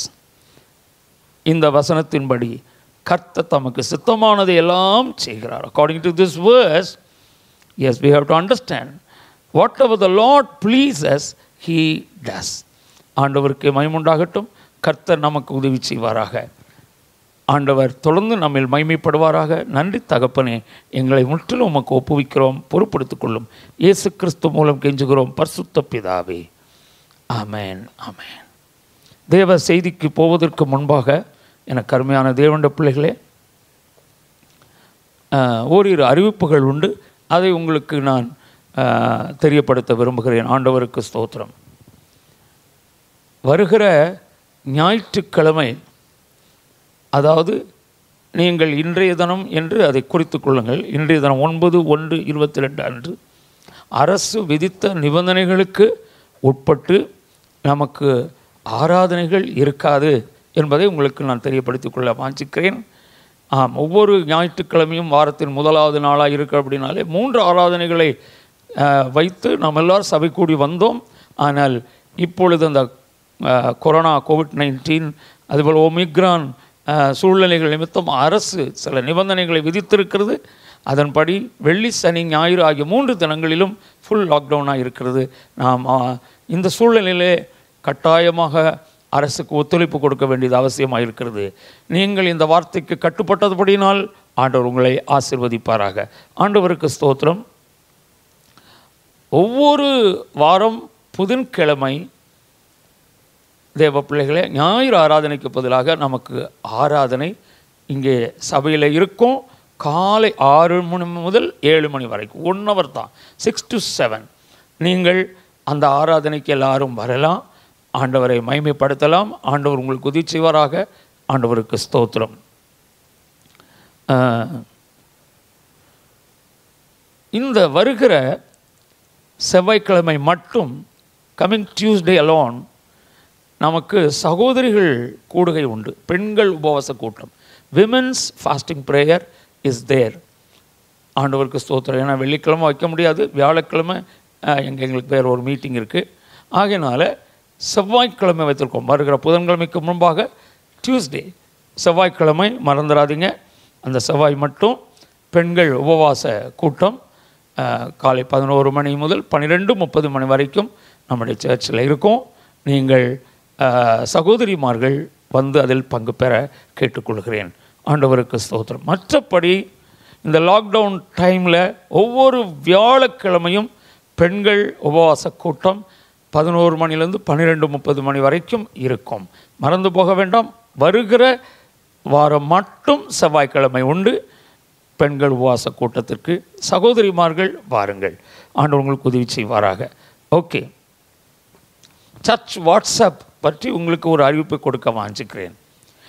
இந்த வசனத்தின்படி கர்த்தர் தமக்கு சித்தமானதை எல்லாம் செய்கிறார் according to this verse yes we have to understand whatever the lord pleases he does ஆண்டவருக்கு மைமுண்டாகட்டும் கர்த்தர் நமக்கு உதவி செய்வாராக ஆண்டவர் தொடர்ந்து நம்மில் மைமைப்படுவாராக நன்றி தகப்பனே எங்களை முற்றிலும் உமக்கு ஒப்புவிக்கிறோம் பொறுப்படுத்திக் கொள்ளும் இயேசு கிறிஸ்து மூலம் கெஞ்சுகிறோம் பரிசுத்த பிதாவே ஆமென் ஆமென் தேவ செய்திக்கு போவதற்கு முன்பாக எனக்கு அருமையான தேவண்ட பிள்ளைகளே ஆஹ், ஓரிரு அறிவிப்புகள் உண்டு அதை உங்களுக்கு நான் ஆஹ், தெரியப்படுத்த விரும்புகிறேன் ஆண்டவருக்கு ஸ்தோத்திரம் வருகிற ஞாயிற்றுக்கிழமை அதாவது நீங்கள் இன்றைய தினம் என்று அதை குறித்துக் கொள்ளுங்கள் இன்றைய தினம் ஒன்பது ஒன்று இருபத்தி ரெண்டு அன்று அரசு விதித்த நிபந்தனைகளுக்கு உட்பட்டு நமக்கு ஆராதனைகள் இருக்காது என்பதை உங்களுக்கு நான் தெரியப்படுத்திக் கொள்ள வாஞ்சிக்கிறேன் ஆம் ஒவ்வொரு ஞாயிற்றுக்கிழமையும் வாரத்தின் முதலாவது நாளாக இருக்கு அப்படின்னாலே மூன்று ஆராதனைகளை அஹ், வைத்து நாம் எல்லாரும் சபை கூடி வந்தோம் ஆனால் இப்பொழுது அந்த அஹ், கொரோனா கோவிட் நைன்டீன் அதுபோல் ஒமிக்ரான் அஹ், சூழ்நிலைகள் நிமித்தம் அரசு சில நிபந்தனைகளை விதித்திருக்கிறது அதன்படி வெள்ளி சனி ஞாயிறு ஆகிய மூன்று தினங்களிலும் ஃபுல் லாக்டவுனாக இருக்கிறது நாம் அஹ், இந்த சூழ்நிலையிலே கட்டாயமாக அரசுக்கு ஒத்துழைப்பு கொடுக்க வேண்டியது அவசியமாக இருக்கிறது நீங்கள் இந்த வார்த்தைக்கு கட்டுப்பட்டதுபடியினால் ஆண்டவர் உங்களை ஆசிர்வதிப்பாராக ஆண்டவருக்கு ஸ்தோத்திரம் ஒவ்வொரு வாரம் புதன்கிழமை தேவ பிள்ளைகளே ஞாயிறு ஆராதனைக்கு பதிலாக நமக்கு ஆராதனை இங்கே சபையில் இருக்கும் காலை ஆறு மணி முதல் ஏழு மணி வரைக்கும் ஒன் ஹவர் தான் சிக்ஸ் டு செவன் நீங்கள் அந்த ஆராதனைக்கு எல்லாரும் வரலாம் ஆண்டவரை மைமைப்படுத்தலாம் ஆண்டவர் உங்களுக்கு உதவி செய்வாராக ஆண்டவருக்கு ஸ்தோத்திரம் ஆஹ், இந்த வருகிற செவ்வாய்க்கிழமை மட்டும் கம்மிங் டியூஸ்டே அலோன் நமக்கு சகோதரிகள் கூடுகை உண்டு பெண்கள் உபவாச கூட்டம் women's fasting prayer is there ஆண்டவருக்கு ஸ்தோத்திரம் ஏன்னா வெள்ளிக்கிழமை வைக்க முடியாது வியாழக்கிழமை எங்கள் எங்களுக்கு வேறு ஒரு மீட்டிங் இருக்குது ஆகையினால செவ்வாய்க்கிழமை வைத்திருக்கோம் வருகிற புதன்கிழமைக்கு முன்பாக டியூஸ்டே செவ்வாய்க்கிழமை மறந்துடாதீங்க அந்த செவ்வாய் மட்டும் பெண்கள் உபவாச கூட்டம் அஹ், காலை பதினோரு மணி முதல் பன்னிரெண்டு முப்பது மணி வரைக்கும் நம்முடைய சர்ச்சில் இருக்கும் நீங்கள் அஹ், சகோதரிமார்கள் வந்து அதில் பங்கு பெற கேட்டுக்கொள்கிறேன் ஆண்டவருக்கு ஸ்தோத்திரம் மற்றபடி இந்த லாக்டவுன் டைமில் ஒவ்வொரு வியாழக்கிழமையும் பெண்கள் உபவாச கூட்டம் பதினோரு மணிலேருந்து பன்னிரெண்டு முப்பது மணி வரைக்கும் இருக்கும் மறந்து போக வேண்டாம் வருகிற வாரம் மட்டும் செவ்வாய்க்கிழமை உண்டு பெண்கள் உபவாச கூட்டத்திற்கு சகோதரிமார்கள் வாருங்கள் ஆண்டவர் உங்களுக்கு உதவி செய்வாராக ஓகே சர்ச் வாட்ஸ்அப் பற்றி உங்களுக்கு ஒரு அறிவிப்பை கொடுக்க வாஞ்சிக்கிறேன்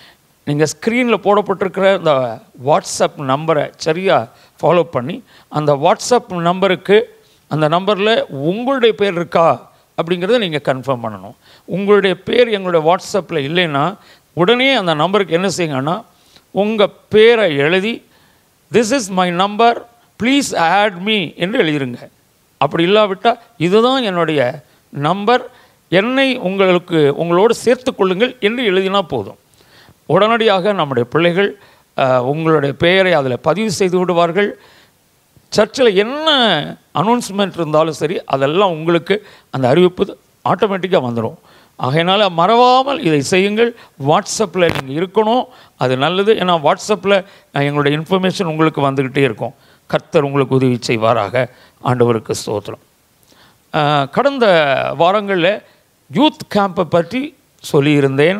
நீங்கள் ஸ்க்ரீனில் போடப்பட்டிருக்கிற இந்த வாட்ஸ்அப் நம்பரை சரியாக ஃபாலோ பண்ணி அந்த வாட்ஸ்அப் நம்பருக்கு அந்த நம்பரில் உங்களுடைய பேர் இருக்கா அப்படிங்கிறத நீங்கள் கன்ஃபார்ம் பண்ணணும் உங்களுடைய பேர் எங்களுடைய வாட்ஸ்அப்பில் இல்லைன்னா உடனே அந்த நம்பருக்கு என்ன செய்யுங்கன்னா உங்கள் பேரை எழுதி this is my number please add me என்று எழுதிருங்க அப்படி இல்லாவிட்டால் இதுதான் என்னுடைய நம்பர் என்னை உங்களுக்கு உங்களோடு சேர்த்து கொள்ளுங்கள் என்று எழுதினா போதும் உடனடியாக நம்முடைய பிள்ளைகள் அஹ், உங்களுடைய பெயரை அதில் பதிவு செய்து விடுவார்கள் சர்ச்சில் என்ன அனௌன்ஸ்மெண்ட் இருந்தாலும் சரி அதெல்லாம் உங்களுக்கு அந்த அறிவிப்பு ஆட்டோமேட்டிக்காக வந்துடும் ஆகையினால மறவாமல் இதை செய்யுங்கள் வாட்ஸ்அப்பில் நீங்கள் இருக்கணும் அது நல்லது ஏன்னா வாட்ஸ்அப்பில் எங்களுடைய இன்ஃபர்மேஷன் உங்களுக்கு வந்துக்கிட்டே இருக்கும் கர்த்தர் உங்களுக்கு உதவி செய்வாராக ஆண்டவருக்கு ஸ்தோத்திரம் அஹ், கடந்த வாரங்களில் யூத் கேம்பை பற்றி சொல்லியிருந்தேன்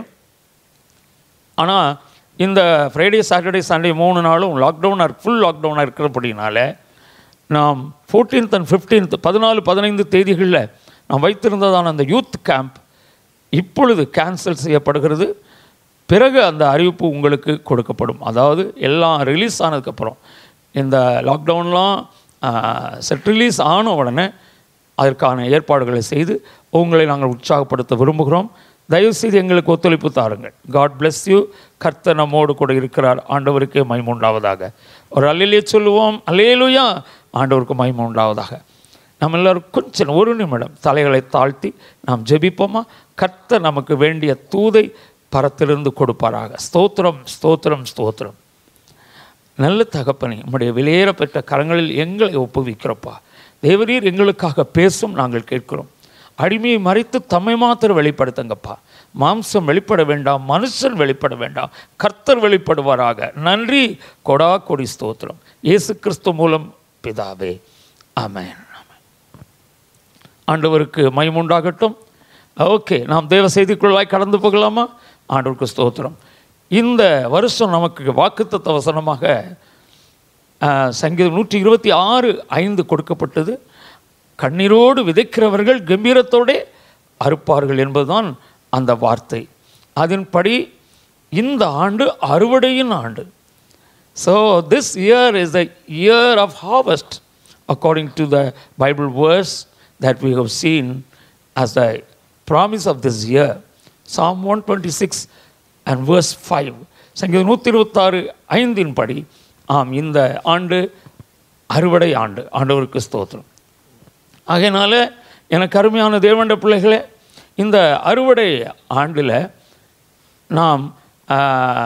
ஆனால் இந்த ஃப்ரைடே சாட்டர்டே சண்டே மூணு நாளும் லாக்டவுனாக ஃபுல் லாக்டவுனாக இருக்கிறபடினால நாம் ஃபோர்டீன்த் அண்ட் ஃபிஃப்டீன்த் பதினாலு பதினைந்து தேதிகளில் நாம் வைத்திருந்ததான அந்த யூத் கேம்ப் இப்பொழுது கேன்சல் செய்யப்படுகிறது பிறகு அந்த அறிவிப்பு உங்களுக்கு கொடுக்கப்படும் அதாவது எல்லாம் ரிலீஸ் ஆனதுக்கப்புறம் இந்த லாக்டவுன்லாம் செட் ரிலீஸ் ஆன உடனே அதற்கான ஏற்பாடுகளை செய்து உங்களை நாங்கள் உற்சாகப்படுத்த விரும்புகிறோம் தயவுசெய்து எங்களுக்கு ஒத்துழைப்பு தாருங்கள் காட் bless யூ கர்த்தர் நம்மோடு கூட இருக்கிறார் ஆண்டவருக்கே மைமுண்டாவதாக ஒரு அல்லையிலே சொல்லுவோம் அல்லேலுயா ஆண்டவருக்கு மகிமை உண்டாவதாக நம்ம எல்லாரும் கொஞ்சம் ஒரு நிமிடம் தலைகளை தாழ்த்தி நாம் ஜெபிப்போமா கர்த்தர் நமக்கு வேண்டிய தூதை பரத்திலிருந்து கொடுப்பாராக ஸ்தோத்திரம் ஸ்தோத்திரம் ஸ்தோத்திரம் நல்ல தகப்பனே உம்முடைய வெளியேற பெற்ற கரங்களில் எங்களை ஒப்புவிக்கிறப்பா தேவரீர் எங்களுக்காக பேசும் நாங்கள் கேட்கிறோம் அடிமையை மறைத்து தம்மை மாத்திரம் வெளிப்படுத்துங்கப்பா மாம்சம் வெளிப்பட வேண்டாம் மனுஷன் வெளிப்பட வேண்டாம் கர்த்தர் வெளிப்படுவாராக நன்றி கொடா கொடி ஸ்தோத்திரம் இயேசு கிறிஸ்து மூலம் பிதாவே ஆமென் ஆமென். ஆண்டவருக்கு மைமுண்டாகட்டும் ஓகே நாம் தேவ செய்திக்குள்ளாய் கடந்து போகலாமா ஆண்டவருக்கு ஸ்தோத்திரம் இந்த வருஷம் நமக்கு வாக்குத்தத்த வசனமாக ஆஹ், சங்கீதம் நூற்றி இருபத்தி ஆறு ஐந்து கொடுக்கப்பட்டது கண்ணீரோடு விதைக்கிறவர்கள் கம்பீரத்தோடே அறுப்பார்கள் என்பதுதான் அந்த வார்த்தை அதன்படி இந்த ஆண்டு அறுவடையின் ஆண்டு so this year is the year of harvest according to the Bible verse that we have seen as the promise of this year psalm 126 and verse 5 சங்கீதம் நூற்றி இருபத்தாறு ஐந்தின் படி ஆம் இந்த ஆண்டு அறுவடை ஆண்டு ஆண்டவருக்கு ஸ்தோத்திரம் ஆகையினால எனக்கு அருமையான தேவண்ட பிள்ளைகளே இந்த அறுவடை ஆண்டில் நாம் ஆ,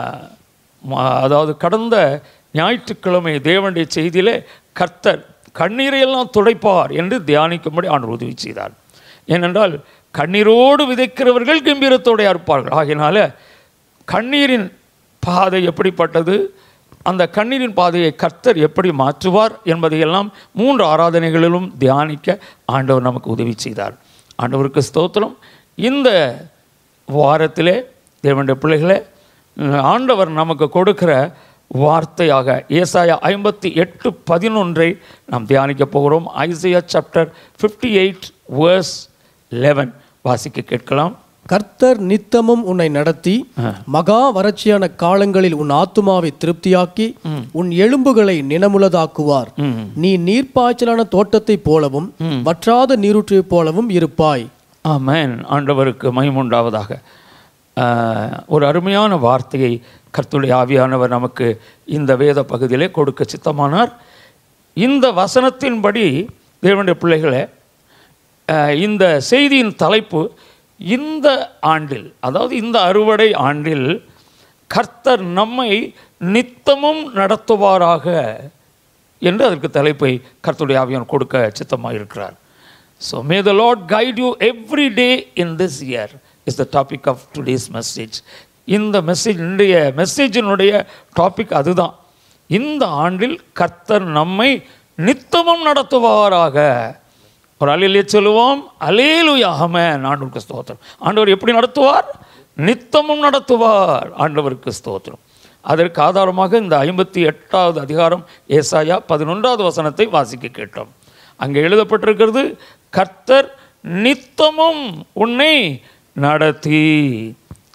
ம- அதாவது கடந்த ஞாயிற்றுக்கிழமை தேவனுடைய செய்தியிலே கர்த்தர் கண்ணீரையெல்லாம் துடைப்பார் என்று தியானிக்கும்படி ஆண்டு உதவி செய்தார் ஏனென்றால் கண்ணீரோடு விதைக்கிறவர்கள் கம்பீரத்தோடு அறுப்பார்கள் ஆகையினால கண்ணீரின் பாதை எப்படிப்பட்டது அந்த கண்ணீரின் பாதையை கர்த்தர் எப்படி மாற்றுவார் என்பதையெல்லாம் மூன்று ஆராதனைகளிலும் தியானிக்க ஆண்டவர் நமக்கு உதவி செய்தார் ஆண்டவருக்கு ஸ்தோத்திரம் இந்த வாரத்திலே தேவனுடைய பிள்ளைகளே ஆண்டவர் நமக்கு கொடுக்கிற வார்த்தையாக ஏசாயா ஐம்பத்தி எட்டு பதினொன்றை நாம் தியானிக்க போகிறோம் Isaiah chapter fifty eight verse eleven வாசிக்க கேட்கலாம் கர்த்தர் நித்தமும் உன்னை நடத்தி மகா வறட்சியான காலங்களில் உன் ஆத்துமாவை திருப்தியாக்கி உன் எலும்புகளை நினமுள்ளதாக்குவார் நீ நீர்ப்பாய்ச்சலான தோட்டத்தைப் போலவும் வற்றாத நீரூற்றைப் போலவும் இருப்பாய் ஆமென் ஆண்டவருக்கு மகிமுண்டாவதாக ஆஹ், ஒரு அருமையான வார்த்தையை கர்த்தருடைய ஆவியானவர் நமக்கு இந்த வேத பகுதியிலே கொடுக்க சித்தமானார் இந்த வசனத்தின்படி தேவனுடைய பிள்ளைகளே ஆஹ், இந்த செய்தியின் தலைப்பு இந்த ஆண்டில் அதாவது இந்த அறுவடை ஆண்டில் கர்த்தர் நம்மை நித்தமும் நடத்துவாராக என்று அதற்கு தலைப்பை கர்த்தருடைய ஆவியான் கொடுக்க சித்தமாக இருக்கிறார் so may the lord guide you every day in this year is the topic of today's message இந்த மெசேஜ் இன்றைய மெசேஜினுடைய டாபிக் அதுதான் இந்த ஆண்டில் கர்த்தர் நம்மை நித்தமும் நடத்துவாராக ஒரு அலையிலே சொல்லுவோம் அலேலுயா ஆமென் ஆண்டவருக்கு ஸ்தோத்திரம் ஆண்டவர் எப்படி நடத்துவார் நித்தமும் நடத்துவார் ஆண்டவருக்கு ஸ்தோத்திரம் அதற்கு ஆதாரமாக இந்த ஐம்பத்தி எட்டாவது அதிகாரம் ஏசாயா பதினொன்றாவது வசனத்தை வாசிக்க கேட்டோம் அங்கே எழுதப்பட்டிருக்கிறது கர்த்தர் நித்தமும் உன்னை நடத்தி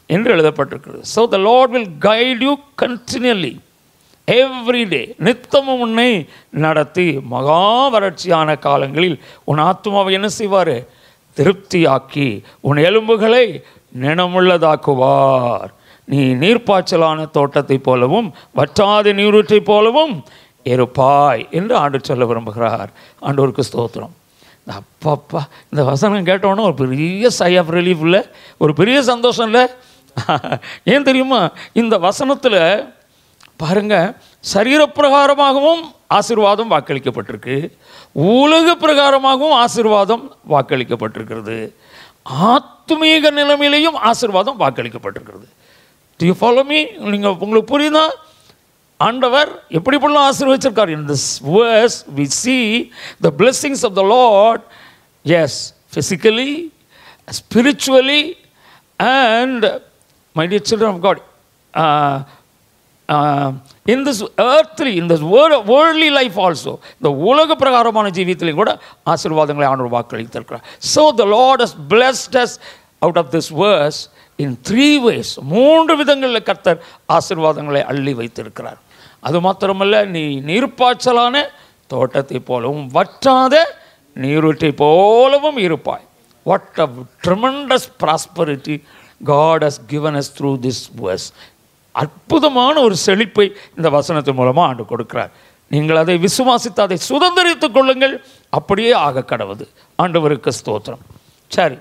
என்று எழுதப்பட்டிருக்கிறது so the lord will guide you continually everyday நித்தமும் உன்னை நடத்தி மகா வறட்சியான காலங்களில் உன் ஆத்மாவை என்ன செய்வார் திருப்தியாக்கி உன் எலும்புகளை நினமுள்ளதாக்குவார் நீ நீர்ப்பாய்ச்சலான தோட்டத்தைப் போலவும் வற்றாத நீரூற்றைப் போலவும் இருப்பாய் என்று ஆண்டு சொல்ல விரும்புகிறார் ஆண்டவருக்கு ஸ்தோத்திரம் இந்த அப்பப்பா இந்த வசனம் கேட்டோன்னே ஒரு பெரிய சை ஆஃப் ரிலீஃப் இல்லை ஒரு பெரிய சந்தோஷம் இல்லை ஏன் தெரியுமா இந்த வசனத்தில் பாருங்க சரீரப்பிரகாரமாகவும் ஆசீர்வாதம் வாக்களிக்கப்பட்டிருக்கு உலக பிரகாரமாகவும் ஆசீர்வாதம் வாக்களிக்கப்பட்டிருக்கிறது ஆத்மீக நிலைமையிலையும் ஆசீர்வாதம் வாக்களிக்கப்பட்டிருக்கிறது டு யூ ஃபாலோ மீ நீங்கள் உங்களுக்கு புரியுதா ஆண்டவர் எப்படிப்படலாம் ஆசீர்வச்சிருக்கார் in this verse we see the blessings of the lord yes physically spiritually and my dear children of god uh, uh, in this earthly in this world, worldly life also இந்த உலக பிரகாரமான ஜீவியத்திலையும் கூட ஆசீர்வாதங்களை ஆண்டவர் வாக்களித்திருக்கிறார் so the lord has blessed us out of this verse in three ways மூன்று விதங்களில் கர்த்தர் ஆசீர்வாதங்களை அள்ளி வைத்திருக்கிறார் அது மாத்திரமல்ல நீ நீர்ப்பாய்ச்சலான தோட்டத்தை போலவும் வற்றாத நீரூற்றை போலவும் இருப்பாய் what a tremendous prosperity God has given us through this verse அற்புதமான ஒரு செழிப்பை இந்த வசனத்தின் மூலமாக ஆண்டு கொடுக்கிறார் நீங்கள் அதை விசுவாசித்து அதை சுதந்திரித்துக் கொள்ளுங்கள் அப்படியே ஆக கடவுது ஆண்டவருக்கு ஸ்தோத்திரம் சரி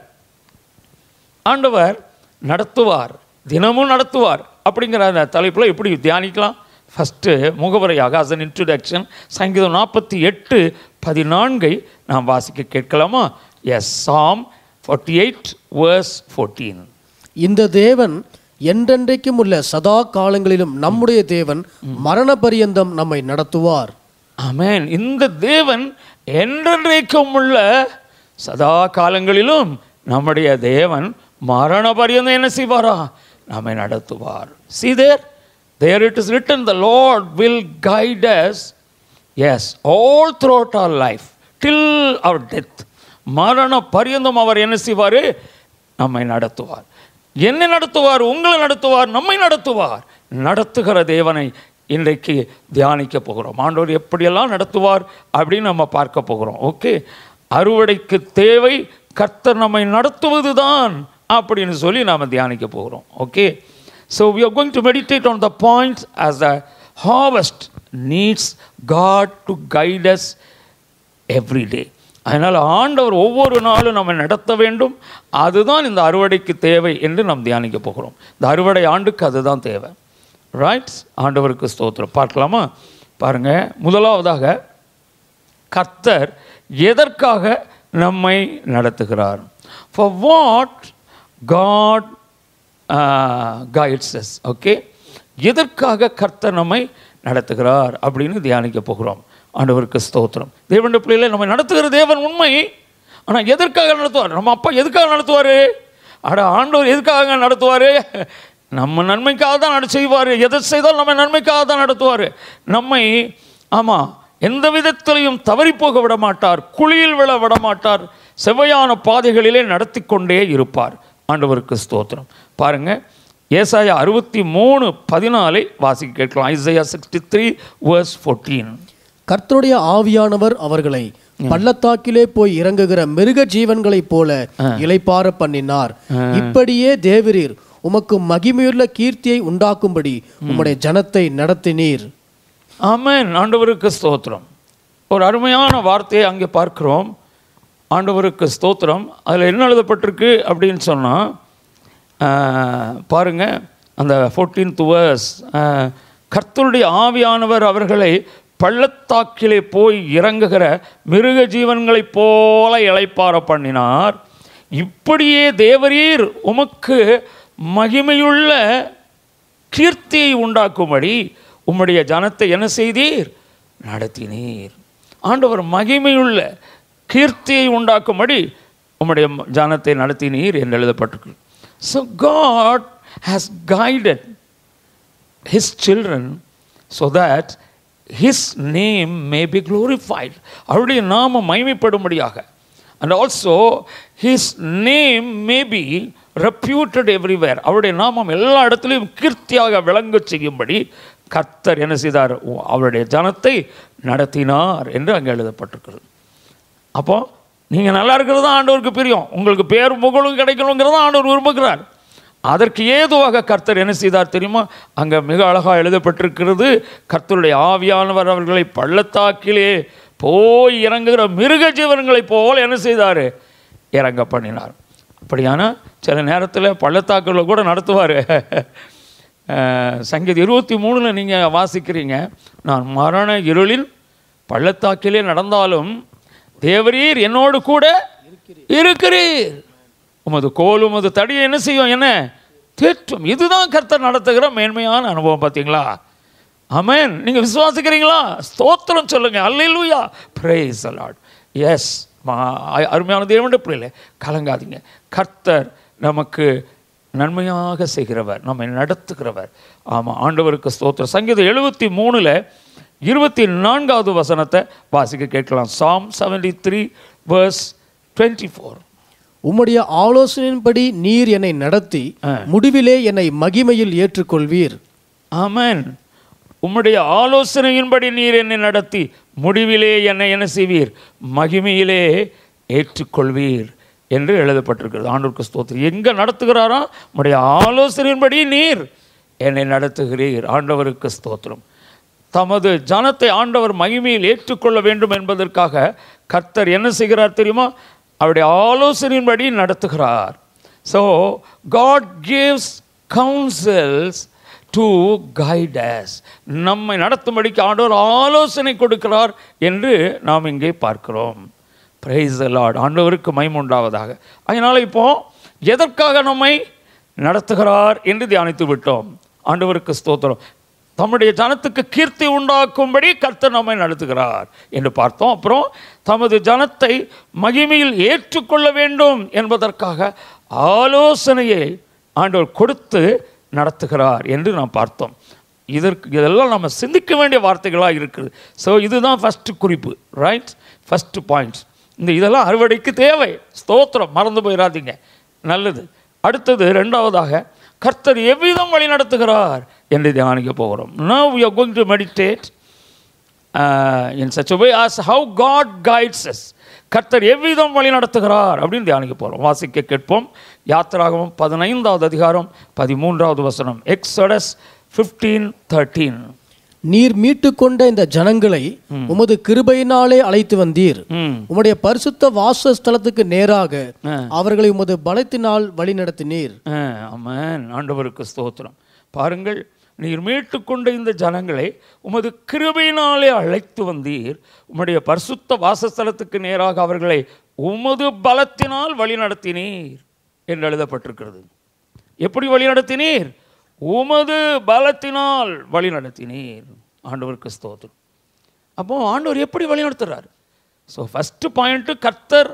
ஆண்டவர் நடத்துவார் தினமும் நடத்துவார் அப்படிங்கிற அந்த தலைப்பில் எப்படி தியானிக்கலாம் ஃபஸ்ட்டு முகவரையாக அஸ் அன் இன்ட்ரடக்ஷன் சங்கீதம் நாற்பத்தி எட்டு பதினான்கை நாம் வாசிக்க கேட்கலாமா yes psalm forty eight verse fourteen இந்த தேவன் என்றென்றைக்கும் உள்ள சதா காலங்களிலும் நம்முடைய தேவன் மரண பரியந்தம் நம்மை நடத்துவார் ஆமென் இந்த தேவன் என்றென்றைக்கும் உள்ள சதா காலங்களிலும் நம்முடைய தேவன் மரண பரியந்தம் என்ன செய்வாரா நம்மை நடத்துவார் see there there it is written the lord will guide us yes all throughout our life till our death மரண பரியந்தம் அவர் என்ன செய்வார் நம்மை நடத்துவார் என்னை நடத்துவார் உங்களை நடத்துவார் நம்மை நடத்துவார் நடத்துகிற தேவனை இன்றைக்கு தியானிக்க போகிறோம் ஆண்டவர் எப்படியெல்லாம் நடத்துவார் அப்படின்னு நம்ம பார்க்க போகிறோம் ஓகே அறுவடைக்கு தேவை கர்த்தர் நம்மை நடத்துவது தான் அப்படின்னு சொல்லி நாம் தியானிக்க போகிறோம் okay so we are going to meditate on the points as the harvest needs God to guide us every day அதனால் ஆண்டவர் ஒவ்வொரு நாளும் நம்ம நடத்த வேண்டும் அதுதான் இந்த அறுவடைக்கு தேவை என்று நாம் தியானிக்க போகிறோம் இந்த அறுவடை ஆண்டுக்கு அதுதான் தேவை ரைட்ஸ் ஆண்டவருக்கு ஸ்தோத்திரம் பார்க்கலாமா பாருங்க முதலாவதாக கர்த்தர் எதற்காக நம்மை நடத்துகிறார் for what God guides yes okay எதற்காக கர்த்தர் நம்மை நடத்துகிறார் அப்படின்னு தியானிக்க போகிறோம் ஆண்டவருக்கு ஸ்தோத்திரம் தேவனுடைய பிள்ளைகளை நம்மை நடத்துகிற தேவன் உண்மை ஆனால் எதற்காக நடத்துவார் நம்ம அப்பா எதுக்காக நடத்துவார் அட ஆண்டவர் எதுக்காக நடத்துவார் நம்ம நன்மைக்காக தான் நட செய்வார் எதை செய்தாலும் நம்ம நன்மைக்காக தான் நடத்துவார் நம்மை ஆமாம் எந்த விதத்திலையும் தவறி போக விட மாட்டார் குழியில் விழ விட மாட்டார் செவ்வையான பாதைகளிலே நடத்தி கொண்டே இருப்பார் ஆண்டவருக்கு ஸ்தோத்திரம் பாருங்க ஏசாயா அறுபத்தி மூணு பதினாலை வாசிக்க கேட்கலாம் Isaiah sixty three verse fourteen கர்த்தருடைய ஆவியானவர் அவர்களை பள்ளத்தாக்கிலே போய் இறங்குகிற மிருக ஜீவன்களைப் போல இளைப்பார பண்ணினார் இப்படியே தேவரீர் உமக்கு மகிமையுள்ள கீர்த்தியை உண்டாக்கும்படி உம்முடைய ஜனத்தை நடத்தினீர் ஆமென் ஆண்டவருக்கு ஸ்தோத்திரம் ஒரு அருமையான வார்த்தையை அங்கே பார்க்கிறோம் ஆண்டவருக்கு ஸ்தோத்திரம் அதில் என்ன எழுதப்பட்டிருக்கு அப்படின்னு சொன்னால் பாருங்க அந்த ஃபோர்டீன்த் வேர்ஸ் கர்த்தருடைய ஆவியானவர் அவர்களை பள்ளத்தாக்கிலே போய் இறங்குகிற மிருக ஜீவன்களைப் போல இளைப்பார பண்ணினார் இப்படியே தேவரீர் உமக்கு மகிமையுள்ள கீர்த்தியை உண்டாக்கும்படி உம்முடைய ஜனத்தை என்ன செய்தீர் நடத்தினீர் ஆண்டவர் மகிமையுள்ள கீர்த்தியை உண்டாக்கும்படி உம்முடைய ஜனத்தை நடத்தினீர் என்று எழுதப்பட்டிருக்கு so God has guided his children so that his name may be glorified அவருடைய நாமம் மைமைப்படும்படியாக and also his name may be reputed everywhere அவருடைய நாமம் எல்லா இடத்துலையும் கீர்த்தியாக விளங்க செய்யும்படி கர்த்தர் என்ன செய்தார் உ- அவருடைய ஜனத்தை நடத்தினார் என்று அங்கே எழுதப்பட்டிருக்கிறது அப்போ நீங்கள் நல்லா இருக்கிறது தான் ஆண்டவருக்கு பிரியம் உங்களுக்கு பேர் புகழும் கிடைக்கணுங்கிறத ஆண்டவர் விரும்புகிறார் அதற்கு ஏதுவாக கர்த்தர் என்ன செய்தார் தெரியுமா அங்கே மிக அழகாக எழுதப்பட்டிருக்கிறது கர்த்தருடைய ஆவியானவர் அவர்களை பள்ளத்தாக்கிலே போய் இறங்குகிற மிருக ஜீவன்களைப் போல் என்ன செய்தார் இறங்க பண்ணினார் அப்படியானா சில நேரத்தில் பள்ளத்தாக்குல கூட நடத்துவார் சங்கீத இருபத்தி மூணில் நீங்கள் வாசிக்கிறீங்க நான் மரண இருளில் பள்ளத்தாக்கிலே நடந்தாலும் தேவரீர் என்னோடு கூட இருக்கிறீர் உமது கோல் உமது தடி என்ன செய்யும் என்ன தேற்றும் இதுதான் கர்த்தர் நடத்துகிற மேன்மையான அனுபவம் பார்த்தீங்களா ஆமென் நீங்க விசுவாசிக்கிறீங்களா ஸ்தோத்திரம் சொல்லுங்க அல்லேலூயா praise the lord எஸ் அருமையான தேவனுடைய பிள்ளைகளே கலங்காதீங்க கர்த்தர் நமக்கு நன்மையாக செய்கிறவர் நம்மை நடத்துகிறவர் ஆமாம் ஆண்டவருக்கு ஸ்தோத்திரம் சங்கீதம் எழுபத்தி மூணில் இருபத்தி நான்காவது வசனத்தை வாசிக்க கேட்கலாம் Psalm seventy three verse twenty four உம்முடைய ஆலோசனையின்படி நீர் என்னை நடத்தி முடிவிலே என்னை மகிமையில் ஏற்றுக்கொள்வீர் ஆமென் உம்முடைய ஆலோசனையின்படி நீர் என்னை நடத்தி முடிவிலே என்னை என்ன செய்வீர் மகிமையிலே ஏற்றுக்கொள்வீர் என்று எழுதப்பட்டிருக்கிறது ஆண்டவருக்கு ஸ்தோத்திரம் எங்கே நடத்துகிறாரோ உம்முடைய ஆலோசனையின்படி நீர் என்னை நடத்துகிறீர் ஆண்டவருக்கு ஸ்தோத்திரம் தமது ஜனத்தை ஆண்டவர் மகிமையில் ஏற்றுக்கொள்ள வேண்டும் என்பதற்காக கர்த்தர் என்ன செய்கிறார் தெரியுமா அவருடைய ஆலோசனையின்படி நடத்துகிறார் so God gives counsels to guide us நம்மை நடத்தும்படிக்கு ஆண்டவர் ஆலோசனை கொடுக்கிறார் என்று நாம் இங்கே பார்க்கிறோம் பிரைஸ் the லார்ட் ஆண்டவருக்கு மைமுண்டாவதாக அதனால் இப்போ எதற்காக நம்மை நடத்துகிறார் என்று தியானித்து விட்டோம் ஆண்டவருக்கு ஸ்தோத்திரம் தம்முடைய ஜனத்துக்கு கீர்த்தி உண்டாக்கும்படி கர்த்தர் நம்மை நடத்துகிறார் என்று பார்த்தோம் அப்புறம் தமது ஜனத்தை மகிமையில் ஏற்றுக்கொள்ள வேண்டும் என்பதற்காக ஆலோசனையை ஆண்டவர் கொடுத்து நடத்துகிறார் என்று நாம் பார்த்தோம் இதற்கு இதெல்லாம் நம்ம சிந்திக்க வேண்டிய வார்த்தைகளாக இருக்குது ஸோ இதுதான் ஃபஸ்ட்டு குறிப்பு ரைட் ஃபஸ்ட்டு பாயிண்ட்ஸ் இந்த இதெல்லாம் அறுவடைக்கு தேவை ஸ்தோத்திரம் மறந்து போயிடாதீங்க நல்லது அடுத்தது ரெண்டாவதாக கர்த்தர் எவ்விதம் வழி நடத்துகிறார் என்று தியானிக்க போகிறோம் now we are going to meditate uh, in such a way as how God guides us கர்த்தர் எவ்விதம் வழி நடத்துகிறார் அப்படின்னு தியானிக்க போகிறோம் வாசிக்க கேட்போம் யாத்திராகமம் பதினைந்தாவது அதிகாரம் பதிமூன்றாவது வசனம் எக்ஸடஸ் ஃபிஃப்டீன் தேர்ட்டீன் நீர் மீட்டுக்கொண்ட இந்த ஜனங்களை உமது கிருபையினாலே அழைத்து வந்தீர் ம் உம்முடைய பரிசுத்த வாசஸ்தலத்துக்கு நேராக அவர்களை உமது பலத்தினால் வழிநடத்தினீர் அமேன் ஆண்டவருக்கு ஸ்தோத்திரம் பாருங்கள் நீர் மீட்டுக்கொண்ட இந்த ஜனங்களை உமது கிருபையினாலே அழைத்து வந்தீர் உம்முடைய பரிசுத்த வாசஸ்தலத்துக்கு நேராக அவர்களை உமது பலத்தினால் வழி நடத்தினீர் என்று எழுதப்பட்டிருக்கிறது எப்படி வழி நடத்தினீர் உமது பலத்தினால் வழி நடத்தினீர் ஆண்டவருக்கு ஸ்தோத்திரம் அப்போ ஆண்டவர் எப்படி வழி நடத்துகிறார் ஸோ ஃபஸ்ட்டு பாயிண்ட்டு கர்த்தர்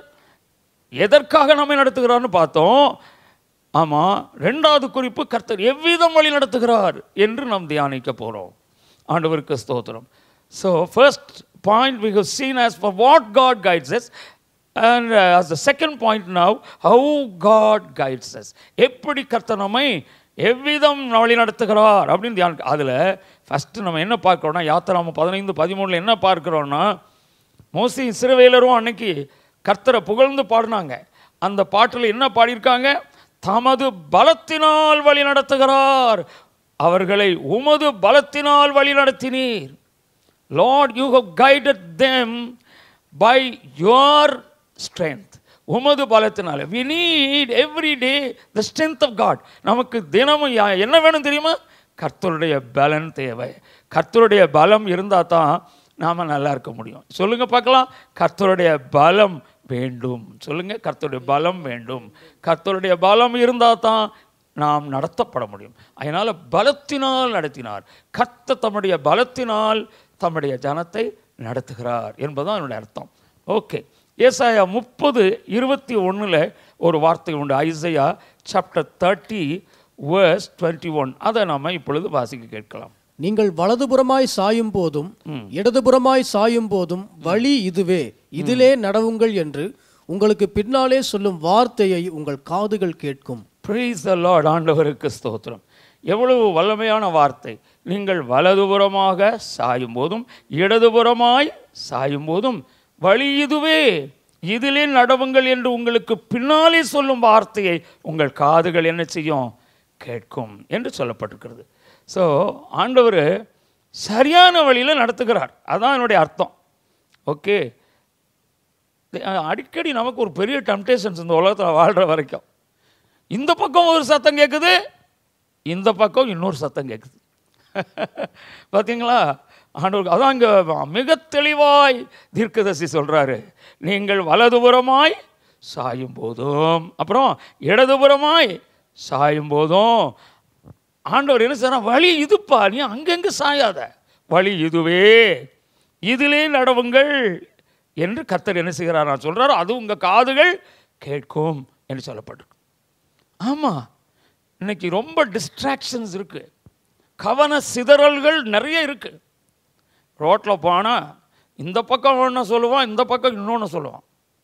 எதற்காக நம்மை நடத்துகிறார்னு பார்த்தோம் ஆமாம் ரெண்டாவது குறிப்பு கர்த்தர் எவ்விதம் வழி நடத்துகிறார் என்று நாம் தியானிக்க போகிறோம் ஆண்டவருக்கு ஸ்தோத்திரம் so first point we have seen as for what God guides us and as the second point now how God guides us எப்படி கர்த்தர் நம்மை எவ்விதம் வழி நடத்துகிறார் அப்படின்னு தியானம் அதில் ஃபஸ்ட்டு நம்ம என்ன பார்க்குறோம்னா யாத்திராம பதினைந்து பதிமூணில் என்ன பார்க்குறோன்னா மோசி சிறுவேலரும் அன்னைக்கு கர்த்தரை புகழ்ந்து பாடினாங்க அந்த பாட்டில் என்ன பாடியிருக்காங்க தமது பலத்தினால் வழி நடத்துகிறார் அவர்களை உமது பலத்தினால் வழி நடத்தினீர் Lord you have guided them by your strength உமது பலத்தினால we need every day the strength of God நமக்கு தினமும் யா- என்ன வேணும் தெரியுமா கர்த்தருடைய பலன் தேவை கர்த்தருடைய பலம் இருந்தால் தான் நாம் நல்லா இருக்க முடியும் சொல்லுங்க பார்க்கலாம் கர்த்தருடைய பலம் வேண்டும் சொல்லுங்க கர்த்தருடைய பலம் வேண்டும் கர்த்தருடைய பலம் இருந்தால் தான் நாம் நடத்தப்பட முடியும் அதனால் பலத்தினால் நடத்தினார் கர்த்த தம்முடைய பலத்தினால் தம்முடைய ஜனத்தை நடத்துகிறார் என்பதுதான் என்னுடைய அர்த்தம் ஓகே ஏசாயா முப்பது இருபத்தி ஒன்றில் ஒரு வார்த்தை உண்டு Isaiah chapter thirty verse twenty one அதை நாம் இப்பொழுது வாசிக்க கேட்கலாம் நீங்கள் வலதுபுறமாய் சாயும் போதும் இடதுபுறமாய் சாயும் போதும் வழி இதுவே இதிலே நடவுங்கள் என்று உங்களுக்கு பின்னாலே சொல்லும் வார்த்தையை உங்கள் காதுகள் கேட்கும் ப்ரைஸ் த லார்ட் ஆண்டவருக்கு ஸ்தோத்திரம் எவ்வளவு வல்லமையான வார்த்தை நீங்கள் வலதுபுறமாக சாயும் போதும் இடதுபுறமாய் சாயும் போதும் வழி இதுவே இதிலே நடவுங்கள் என்று உங்களுக்கு பின்னாலே சொல்லும் வார்த்தையை உங்கள் காதுகள் என்ன செய்யும் கேட்கும் என்று சொல்லப்பட்டிருக்கிறது ஸோ ஆண்டவர் சரியான வழியில் நடத்துகிறார் அதான் என்னுடைய அர்த்தம் ஓகே அடிக்கடி நமக்கு ஒரு பெரிய டெம்டேஷன்ஸ் இந்த உலகத்தில் வாழ்கிற வரைக்கும் இந்த பக்கம் ஒரு சத்தம் கேட்குது இந்த பக்கம் இன்னொரு சத்தம் கேட்குது பார்த்தீங்களா ஆண்டவருக்கு அதான் இங்கே மிக தெளிவாய் தீர்க்கதரிசி சொல்கிறாரு நீங்கள் வலதுபுறமாய் சாயும் போதும் அப்புறம் இடதுபுறமாய் சாயும் போதும் ஆண்டவர் என்ன செய்யறார் வழி இதுப்பா நீ அங்கங்கே சாயாத வழி இதுவே இதிலே நடவுங்கள் என்று கர்த்தர் என்ன செய்கிறார் நான் சொல்கிறாரோ அது உங்கள் காதுகள் கேட்கும் என்று சொல்லப்பட்டிருக்கு ஆமாம் இன்னைக்கு ரொம்ப டிஸ்ட்ராக்ஷன்ஸ் இருக்குது கவன சிதறல்கள் நிறைய இருக்குது ரோட்டில் போனால் இந்த பக்கம் ஒன்று சொல்லுவான் இந்த பக்கம் இன்னொன்று சொல்லுவான்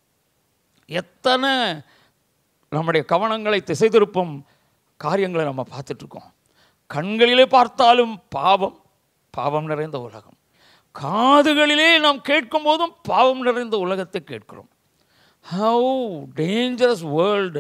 எத்தனை நம்முடைய கவனங்களை திசை திருப்பும் காரியங்களை நம்ம பார்த்துட்ருக்கோம் கண்களிலே பார்த்தாலும் பாவம் பாவம் நிறைந்த உலகம் காதுகளிலே நாம் கேட்கும் போதும் பாவம் நிறைந்த உலகத்தை கேட்கிறோம் how dangerous world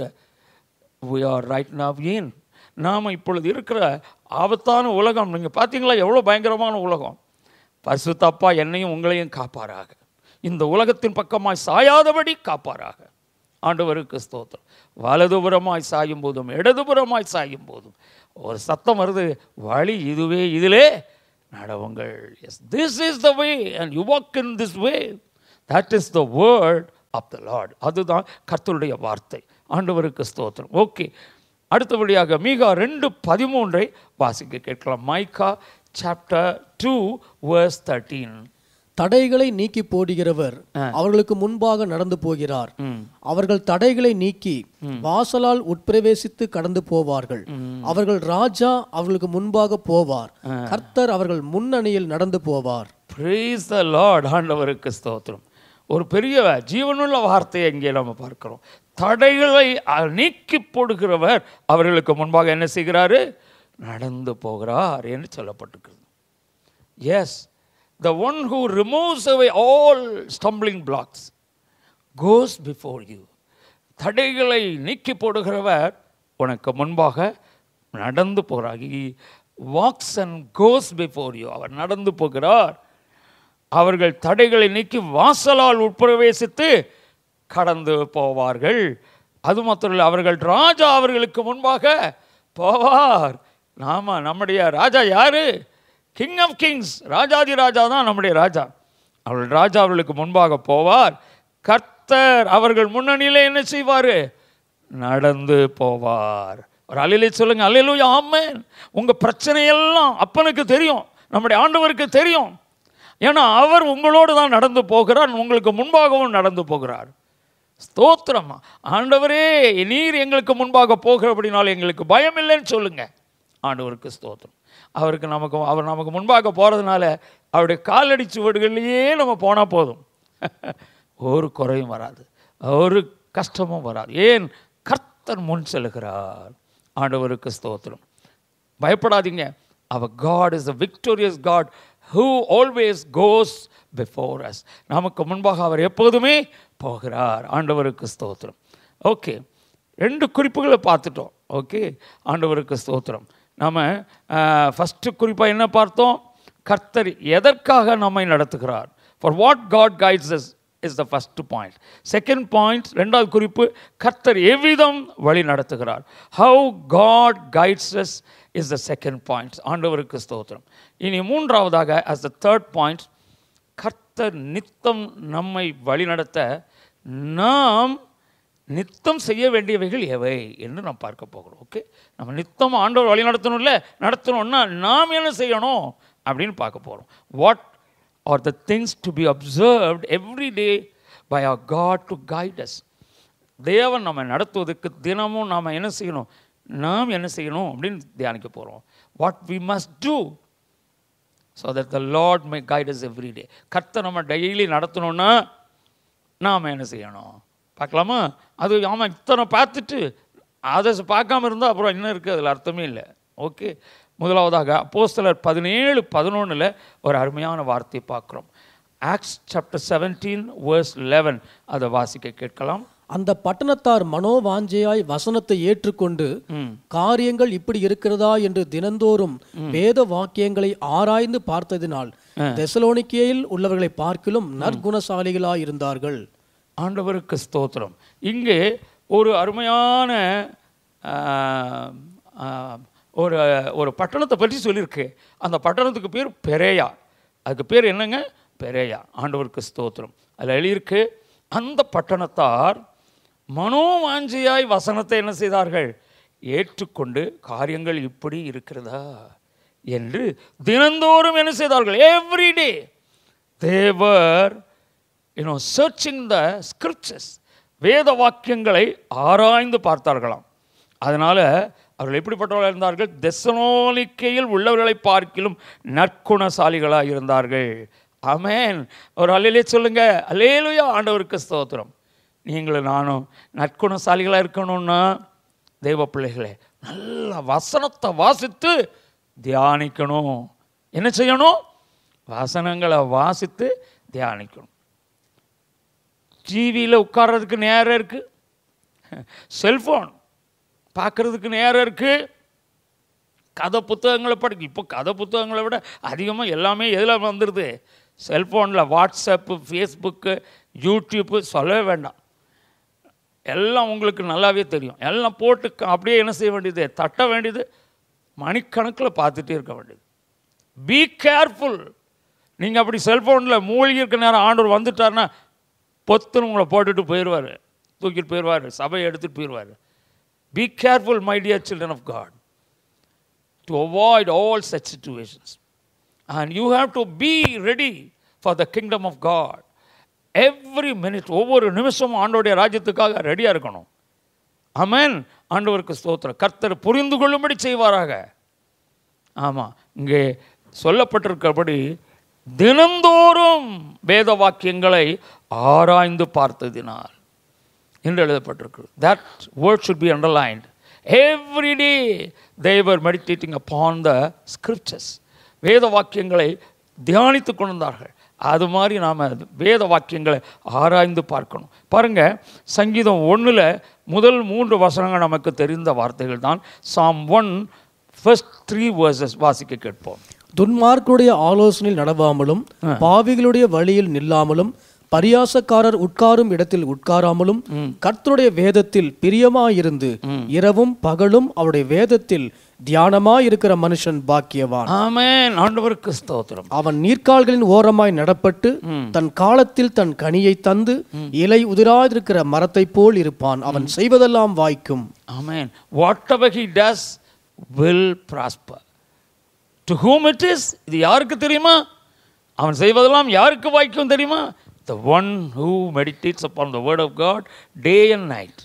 we are right now in நாம் இப்பொழுது இருக்கிற ஆபத்தான உலகம் நீங்கள் பார்த்தீங்களா எவ்வளோ பயங்கரமான உலகம் பரிசுத்தப்பா என்னையும் உங்களையும் காப்பாராக இந்த உலகத்தின் பக்கமாய் சாயாதபடி காப்பாராக ஆண்டவருக்கு ஸ்தோத்திரம் வலதுபுறமாய் சாயும் போதும் இடதுபுறமாய் சாயும் போதும் ஒரு சத்தம் வருது வழி இதுவே இதிலே நடவுங்கள் yes this is the way and you walk in this way that is the word of the Lord அதுதான் கர்த்தருடைய வார்த்தை ஆண்டவருக்கு ஸ்தோத்திரம் ஓகே அடுத்தபடியாக மீகா ரெண்டு பதிமூன்றை வாசிக்க கேட்கலாம் Micah chapter two verse thirteen தடைகளை நீக்கி போடுகிறவர் அவர்களுக்கு முன்பாக நடந்து போகிறார் அவர்கள் தடைகளை நீக்கி வாசலால் உட்பிரவேசித்து கடந்து போவார்கள் அவர்கள் ராஜா அவர்களுக்கு முன்பாக போவார் கர்த்தர் அவர்கள் முன்னணியில் நடந்து போவார் ப்ரீஸ் த லார்ட் ஆண்டவருக்கு ஸ்தோத்திரம் ஒரு பெரிய ஜீவனுள்ள வார்த்தையை இங்கே நம்ம பார்க்கிறோம் தடைகளை அ- நீக்கி போடுகிறவர் அவர்களுக்கு முன்பாக என்ன செய்கிறாரு நடந்து போகிறார் என்று சொல்லப்பட்டிருக்கிறது yes the one who removes away all stumbling blocks goes before you தடைகளை நீக்கி போடுகிறவர் உனக்கு முன்பாக நடந்து போகிறார் walks and goes before you அவர் நடந்து போகிறார் அவர்கள் தடைகளை நீக்கி வாசலால் உட்பிரவேசித்து கடந்து போவார்கள் அது மாத்திரம் அவர்கள் ராஜா அவர்களுக்கு முன்பாக போவார் நாம நம்முடைய ராஜா யாரு கிங் ஆஃப் கிங்ஸ் ராஜாதி ராஜா தான் நம்முடைய ராஜா அவர்கள் ராஜா அவர்களுக்கு முன்பாக போவார் கர்த்தர் அவர்கள் முன்னணியிலே என்ன செய்வார் நடந்து போவார் ஒரு அலையிலே சொல்லுங்க அலையிலூயா ஆமென் உங்க பிரச்சனையெல்லாம் அப்பனுக்கு தெரியும் நம்முடைய ஆண்டவருக்கு தெரியும் ஏன்னா அவர் உங்களோடு தான் நடந்து போகிறார் உங்களுக்கு முன்பாகவும் நடந்து போகிறார் ஸ்தோத்திரம் ஆண்டவரே நீர் எங்களுக்கு முன்பாக போகிறபடினால் எங்களுக்கு பயம் இல்லைன்னு சொல்லுங்க ஆண்டவருக்கு ஸ்தோத்திரம் அவருக்கு நமக்கு அவர் நமக்கு முன்பாக போகிறதுனால அவருடைய காலடி சுவடுகள்லையே நம்ம போனால் போதும் ஒரு குறையும் வராது ஒரு கஷ்டமும் வராது ஏன் கர்த்தர் முன் செல்கிறார் ஆண்டவருக்கு ஸ்தோத்திரம் பயப்படாதீங்க அவர் God is a victorious God who always goes before us நமக்கு முன்பாக அவர் எப்போதுமே போகிறார் ஆண்டவருக்கு ஸ்தோத்திரம் ஓகே ரெண்டு குறிப்புகளை பார்த்துட்டோம் ஓகே ஆண்டவருக்கு ஸ்தோத்திரம் நம்ம ஃபஸ்ட்டு குறிப்பாக என்ன பார்த்தோம் கர்த்தர் எதற்காக நம்மை நடத்துகிறார் for what God guides us is the first point second point ரெண்டாவது குறிப்பு கர்த்தர் எவ்விதம் வழி நடத்துகிறார் how God guides us is the second point ஆண்டவருக்கு ஸ்தோத்திரம் இனி மூன்றாவதாக as த தேர்ட் பாயிண்ட் கர்த்தர் நித்தம் நம்மை வழிநடத்த நாம் நித்தம் செய்ய வேண்டியவைகள் எவை என்று நாம் பார்க்க போகிறோம் ஓகே நம்ம நித்தம் ஆண்டவர் வழி நடத்தணும்ல நடத்தணும்னா நாம் என்ன செய்யணும் அப்படின்னு பார்க்க போகிறோம் what are the things to be observed every day by our God to guide us தேவன் நம்ம நடத்துவதற்கு தினமும் நாம் என்ன செய்யணும் நாம் என்ன செய்யணும் அப்படின்னு தியானிக்க போகிறோம் what we must do so that the Lord may guide us every day கர்த்தர் நம்ம டெய்லி நடத்தணும்னா நாம் என்ன செய்யணும் பார்க்கலாமா அது ஆமாம் இத்தனை பார்த்துட்டு அதை பார்க்காம இருந்தால் அப்புறம் என்ன இருக்குது அதில் அர்த்தமே இல்லை ஓகே முதலாவதாக அப்போஸ்தலர் பதினேழு பதினொன்றில் ஒரு அருமையான வார்த்தை பார்க்குறோம் Acts chapter seventeen verse eleven அதை வாசிக்க கேட்கலாம் அந்த பட்டணத்தார் மனோவாஞ்சையாய் வசனத்தை ஏற்றுக்கொண்டு காரியங்கள் இப்படி இருக்கிறதா என்று தினந்தோறும் வேத வாக்கியங்களை ஆராய்ந்து பார்த்ததினால் தெசலோனிக்கேயில் உள்ளவர்களை பார்க்கிலும் நற்குணசாலிகளாய் இருந்தார்கள் ஆண்டவருக்கு ஸ்தோத்திரம் இங்கே ஒரு அருமையான ஆ, ஆ, ஒரு ஒரு பட்டணத்தை பற்றி சொல்லியிருக்கு அந்த பட்டணத்துக்கு பேர் பெரேயா அதுக்கு பேர் என்னங்க பெரேயா ஆண்டவருக்கு ஸ்தோத்திரம் அதில் எழுதியிருக்கு அந்த பட்டணத்தார் மனோவாஞ்சியாய் வசனத்தை என்ன செய்தார்கள் ஏற்றுக்கொண்டு காரியங்கள் இப்படி இருக்கிறதா என்று தினந்தோறும் என்ன செய்தார்கள் everyday they were you know searching the scriptures வேத வாக்கியங்களை ஆராய்ந்து பார்த்தார்களாம் அதனால் அவர்கள் எப்படிப்பட்டவர்களாக இருந்தார்கள் தெசனோலிக்கையில் உள்ளவர்களை பார்க்கிலும் நற்குணசாலிகளாக இருந்தார்கள் ஆமென் ஒரு அல்லையிலே சொல்லுங்க அல்லேலுயா ஆண்டவருக்கு ஸ்தோத்திரம் நீங்களும் நானும் நற்குணசாலிகளாக இருக்கணும்னா தெய்வ பிள்ளைகளே நல்ல வசனத்தை வாசித்து தியானிக்கணும் என்ன செய்யணும் வசனங்களை வாசித்து தியானிக்கணும் டிவியில் உட்கார்றதுக்கு நேரம் இருக்குது செல்ஃபோன் பார்க்குறதுக்கு நேரம் இருக்குது கதை புத்தகங்களை படிக்க இப்போ கதை புத்தகங்களை விட அதிகமாக எல்லாமே எதில் வந்துடுது செல்ஃபோனில் வாட்ஸ்அப்பு ஃபேஸ்புக்கு யூடியூப்பு சொல்லவே வேண்டாம் எல்லாம் உங்களுக்கு நல்லாவே தெரியும் எல்லாம் போட்டு க- அப்படியே என்ன செய்ய வேண்டியது தட்ட வேண்டியது மணிக்கணக்கில் பார்த்துட்டே இருக்க வேண்டியது பி கேர்ஃபுல் நீங்கள் அப்படி செல்ஃபோனில் மூழ்கி இருக்க நேரம் ஆண்டவர் வந்துட்டாருன்னா பொத்துன்னு உங்களை போட்டுட்டு போயிடுவார் தூக்கிட்டு போயிடுவார் சபையை எடுத்துகிட்டு போயிடுவார் be careful my dear children of God to avoid all such situations. And you have to be ready for the kingdom of God. Every minute ஒவ்வொரு நிமிஷமும் ஆண்டோடைய ராஜ்யத்துக்காக ரெடியாக இருக்கணும் அமேன் ஆண்டவருக்கு ஸ்தோத்திரம் கர்த்தர் புரிந்து கொள்ளும்படி செய்வாராக ஆமாம் இங்கே சொல்லப்பட்டிருக்கிறபடி தினந்தோறும் வேத வாக்கியங்களை ஆராய்ந்து பார்த்ததினால் என்று எழுதப்பட்டிருக்கு that word should be underlined every day they were meditating upon the scriptures வேத வாக்கியங்களை தியானித்து கொண்டிருந்தார்கள் அது மாதிரி நாம் வேத வாக்கியங்களை ஆராய்ந்து பார்க்கணும் பாருங்க சங்கீதம் ஒண்ணுல முதல் மூன்று வசனங்கள் நமக்கு தெரிந்த வார்த்தைகள் தான் Psalm one first three verses வாசிக்க கேட்போம் துன்மார்க்குடைய ஆலோசனையில் நடவாமலும் பாவிகளுடைய வழியில் நில்லாமலும் பரியாசக்காரர் உட்காரும் இடத்தில் உட்காராமலும் கர்த்தருடைய வேதத்தில் பிரியமாயிருந்து இரவும் பகலும் அவருடைய வேதத்தில் தியானமாயிருக்கிற மனுஷன் பாக்கியவான் ஆமென் ஆண்டவருக்கு ஸ்தோத்திரம் அவன் நீர்க்கால்களின் ஓரமாய் நடப்பட்டு தன் காலத்தில் தன் கனியை தந்து இலை உதிராதிருக்கிற மரத்தைப் போல் இருப்பான் அவன் செய்வதெல்லாம் வாய்க்கும் Amen. Whatever he does will prosper. To whom it is, இது யாருக்கு தெரியுமா அவன் செய்வதெல்லாம் யாருக்கு வாய்க்கும் தெரியுமா the one who meditates upon the word of God day and night.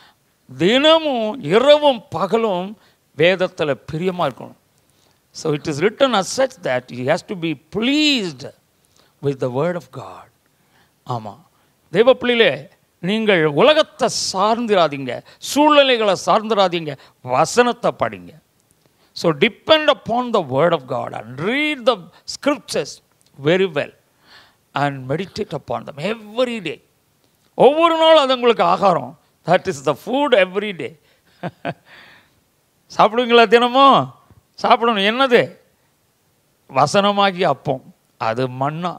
தினமும் இரவும் பகலும் வேதத்தில் பிரியமாக இருக்கணும் so it is written as such that he has to be pleased with the word of God. ஆமாம் தெய்வ பிள்ளையிலே நீங்கள் உலகத்தை சார்ந்திராதீங்க சூழ்நிலைகளை சார்ந்திராதீங்க வசனத்தை படிங்க so depend upon the word of God and read the scriptures very well and meditate upon them every day ஒவ்வொரு நாளும் அது உங்களுக்கு ஆகாரம் that is the food every day சாப்பிடுவீங்களா தினமும் சாப்பிடணும் என்னது வசனமாகி அப்பம் அது மண்ணா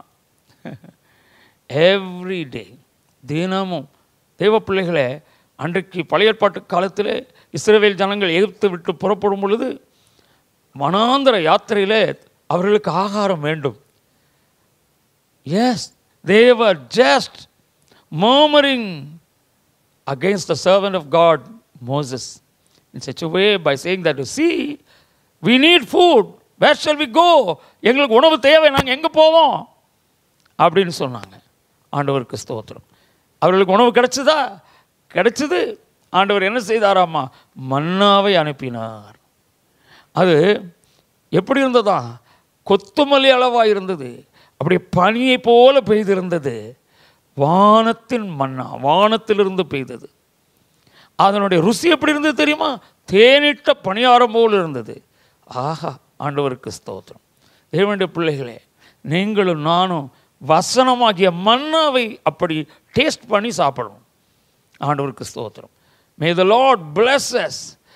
எவ்ரி டே தினமும் தெய்வ பிள்ளைகளே அன்றைக்கு பழைய ஏற்பாட்டு காலத்தில் இஸ்ரவேல் ஜனங்கள் எகிப்து விட்டு புறப்படும் பொழுது வனாந்தர யாத்திரையிலே அவர்களுக்கு ஆகாரம் வேண்டும் yes they were just murmuring against the servant of God, Moses, in such a way by saying that, see, we need food. Where shall we go? எங்களுக்கு உணவு தேவை நாங்கள் எங்கே போவோம் அப்படின்னு சொன்னாங்க ஆண்டவருக்கு ஸ்தோத்திரம் அவர்களுக்கு உணவு கிடைச்சதா கிடைச்சது ஆண்டவர் என்ன செய்தாராமா மன்னாவை அனுப்பினார் அது எப்படி இருந்ததா கொத்துமல்லி அளவாக இருந்தது அப்படியே பனியை போல பெய்திருந்தது வானத்தின் மன்னா வானத்திலிருந்து பெய்தது அதனுடைய ருசி எப்படி இருந்தது தெரியுமா தேனிட்ட பணியாரம் போல் இருந்தது ஆஹா ஆண்டவருக்கு ஸ்தோத்திரம் தேவனுடைய பிள்ளைகளே நீங்களும் நானும் வசனமாகிய மன்னாவை அப்படி டேஸ்ட் பண்ணி சாப்பிடணும் ஆண்டவருக்கு ஸ்தோத்திரம் may the Lord bless us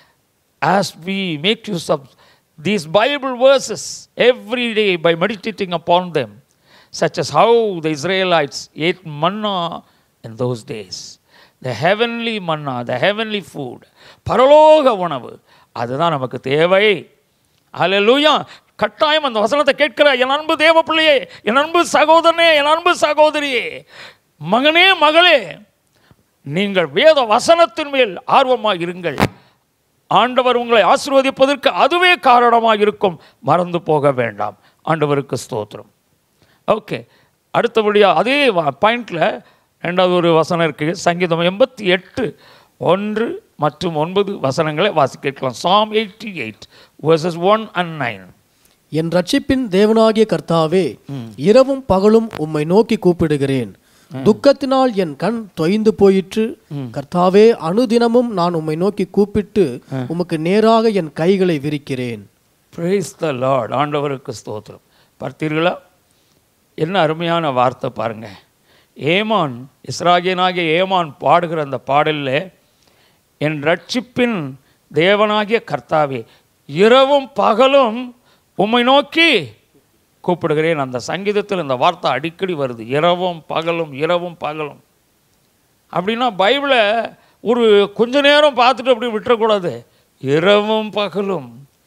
as we make use of these Bible verses every day by meditating upon them, such as how the Israelites ate manna in those days. The heavenly manna, the heavenly food, பரலோக உணவு அதுதான் நமக்கு தேவை அல்லேலூயா கட்டாயம் அந்த வசனத்தை கேட்கிற என் அன்பு தேவ பிள்ளையே என் அன்பு சகோதரனே என் அன்பு சகோதரியே மகனே மகளே நீங்கள் வேத வசனத்தின் மேல் ஆர்வமாக இருங்கள் ஆண்டவர் உங்களை ஆசீர்வதிப்பதற்கு அதுவே காரணமாக இருக்கும் மறந்து போக வேண்டாம் ஆண்டவருக்கு ஸ்தோத்திரம் ஓகே அடுத்தபடியாக அதே பாயிண்டில் ரெண்டாவது ஒரு வசனம் இருக்குது சங்கீதம் எண்பத்தி எட்டு ஒன்று மற்றும் ஒன்பது வசனங்களை வாசிக்க கேட்கலாம் Psalm eighty eight verses one and nine என் ரட்சிப்பின் தேவனாகிய கர்த்தாவே இரவும் பகலும் உம்மை நோக்கி கூப்பிடுகிறேன் துக்கத்தினால் என் கண் தொய்ந்து போயிற்று கர்த்தாவே அனுதினமும் நான் உம்மை நோக்கி கூப்பிட்டு உமக்கு நேராக என் கைகளை விரிக்கிறேன் praise த லார்ட் ஆண்டவருக்கு ஸ்தோத்திரம் பார்த்தீர்களா என்ன அருமையான வார்த்தை பாருங்க ஏமான் இஸ்ராகியனாகிய ஏமான் பாடுகிற அந்த பாடலில் என் ரட்சிப்பின் தேவனாகிய கர்த்தாவே இரவும் பகலும் உம்மை நோக்கி கூப்பிடுகிறேன் அந்த சங்கீதத்தில் இந்த வார்த்தை அடிக்கடி வருது இரவும் பகலும் இரவும் பகலும் அப்படின்னா பைபிளை ஒரு கொஞ்ச நேரம் பார்த்துட்டு அப்படி விட்டுறக்கூடாது இரவும் பகலும்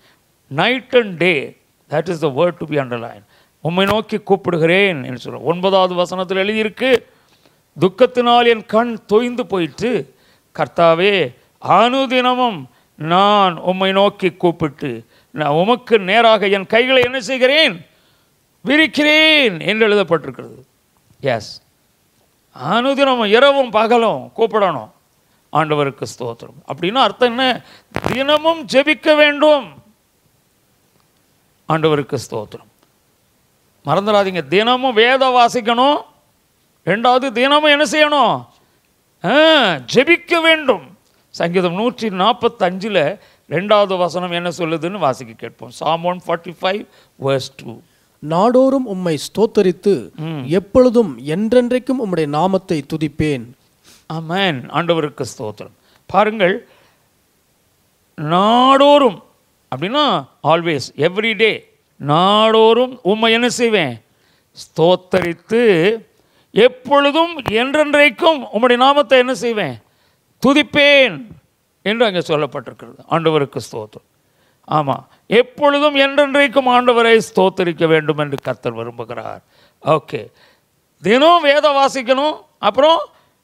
night and day that is the word to be underline உம்மை நோக்கி கூப்பிடுகிறேன் என்று சொல்கிறேன் ஒன்பதாவது வசனத்தில் எழுதியிருக்கு துக்கத்தினால் என் கண் தொய்ந்து போயிட்டு கர்த்தாவே அனுதினமும் நான் உம்மை நோக்கி கூப்பிட்டு நான் உமக்கு நேராக என் கைகளை என்ன செய்கிறேன் விரிக்கிறேன் என்று எழுதப்பட்டிருக்கிறது எஸ் அனுதினமும் இரவும் பகலும் கூப்பிடணும் ஆண்டவருக்கு ஸ்தோத்திரம் அப்படின்னா அர்த்தம் என்ன தினமும் ஜெபிக்க வேண்டும் ஆண்டவருக்கு ஸ்தோத்திரம் மறந்துடாதீங்க தினமும் வேத வாசிக்கணும் ரெண்டாவது தினமும் என்ன செய்யணும் ஆ, ஜெபிக்க வேண்டும் சங்கீதம் நூற்றி நாற்பத்தஞ்சில் ரெண்டாவது வசனம் என்ன சொல்லுதுன்னு வாசிக்க கேட்போம் Psalm one forty five verse two நாடோறும் உம்மை ஸ்தோத்தரித்து எப்பொழுதும் என்றென்றைக்கும் உம்முடைய நாமத்தை துதிப்பேன் ஆமென் ஆண்டவருக்கு ஸ்தோத்திரம் பாருங்கள் நாடோறும் அப்படின்னா ஆல்வேஸ் எவ்ரிடே நாடோறும் உம்மை என்ன செய்வேன் ஸ்தோத்தரித்து எப்பொழுதும் என்றென்றைக்கும் உம்முடைய நாமத்தை என்ன செய்வேன் துதிப்பேன் என்று அங்கே சொல்லப்பட்டிருக்கிறது ஆண்டவருக்கு ஸ்தோத்திரம் ஆமாம் எப்பொழுதும் என்றென்றைக்கும் ஆண்டவரை ஸ்தோத்தரிக்க வேண்டும் என்று கர்த்தர் விரும்புகிறார் ஓகே தினம் வேதம் வாசிக்கணும் அப்புறம்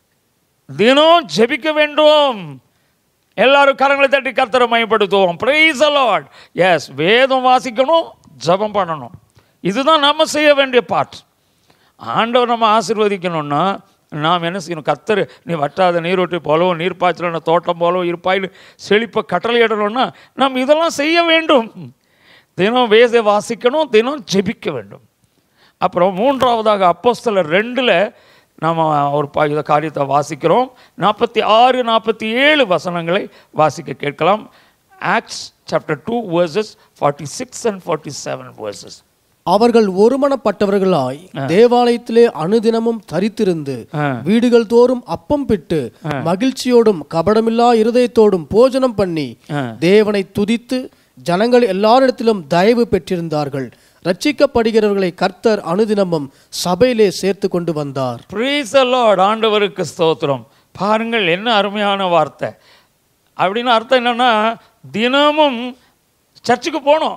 தினம் ஜெபிக்க வேண்டும் எல்லாரும் கரங்களை தட்டி கர்த்தரை மயப்படுத்துவோம் பிரைஸ் அலாட் எஸ் வேதம் வாசிக்கணும் ஜெபம் பண்ணணும் இதுதான் நம்ம செய்ய வேண்டிய பார்ட் ஆண்டவர் நம்ம ஆசீர்வதிக்கணும்னா நாம் என்ன செய்யணும் கர்த்தர் நீ வட்டாத நீரொட்டி போலவும் நீர் பாய்ச்சலான தோட்டம் போலவும் இருப்பாயில் செழிப்பை கட்டளையிடணும்னா நாம் இதெல்லாம் செய்ய வேண்டும் தினம் வேத வாசிக்கணும் தினம் ஜெபிக்க வேண்டும் அப்புறம் மூன்றாவதாக அப்போஸ்தலர் ரெண்டில் நாம் ஒரு பா இந்த காரியத்தை வாசிக்கிறோம் நாற்பத்தி ஆறு நாற்பத்தி ஏழு வசனங்களை வாசிக்க கேட்கலாம் Acts chapter two verses forty six and forty seven verses அவர்கள் ஒருமனப்பட்டவர்களாய் தேவாலயத்திலே அனுதினமும் தரித்திருந்து ஆ. வீடுகள் தோறும் அப்பம் பிட்டு மகிழ்ச்சியோடும் கபடமில்லா இருதயத்தோடும் போஜனம் பண்ணி ஆ. தேவனை துதித்து ஜனங்கள் எல்லாரிடத்திலும் தயவு பெற்றிருந்தார்கள் ரட்சிக்கப்படுகிறவர்களை கர்த்தர் அனுதினமும் சபையிலே சேர்த்து கொண்டு வந்தார் ப்ரீஸ் லார்ட் ஆண்டவருக்கு ஸ்தோத்திரம் பாருங்கள் என்ன அருமையான வார்த்தை அப்படின்னு அர்த்தம் என்னன்னா தினமும் சர்ச்சுக்கு போகணும்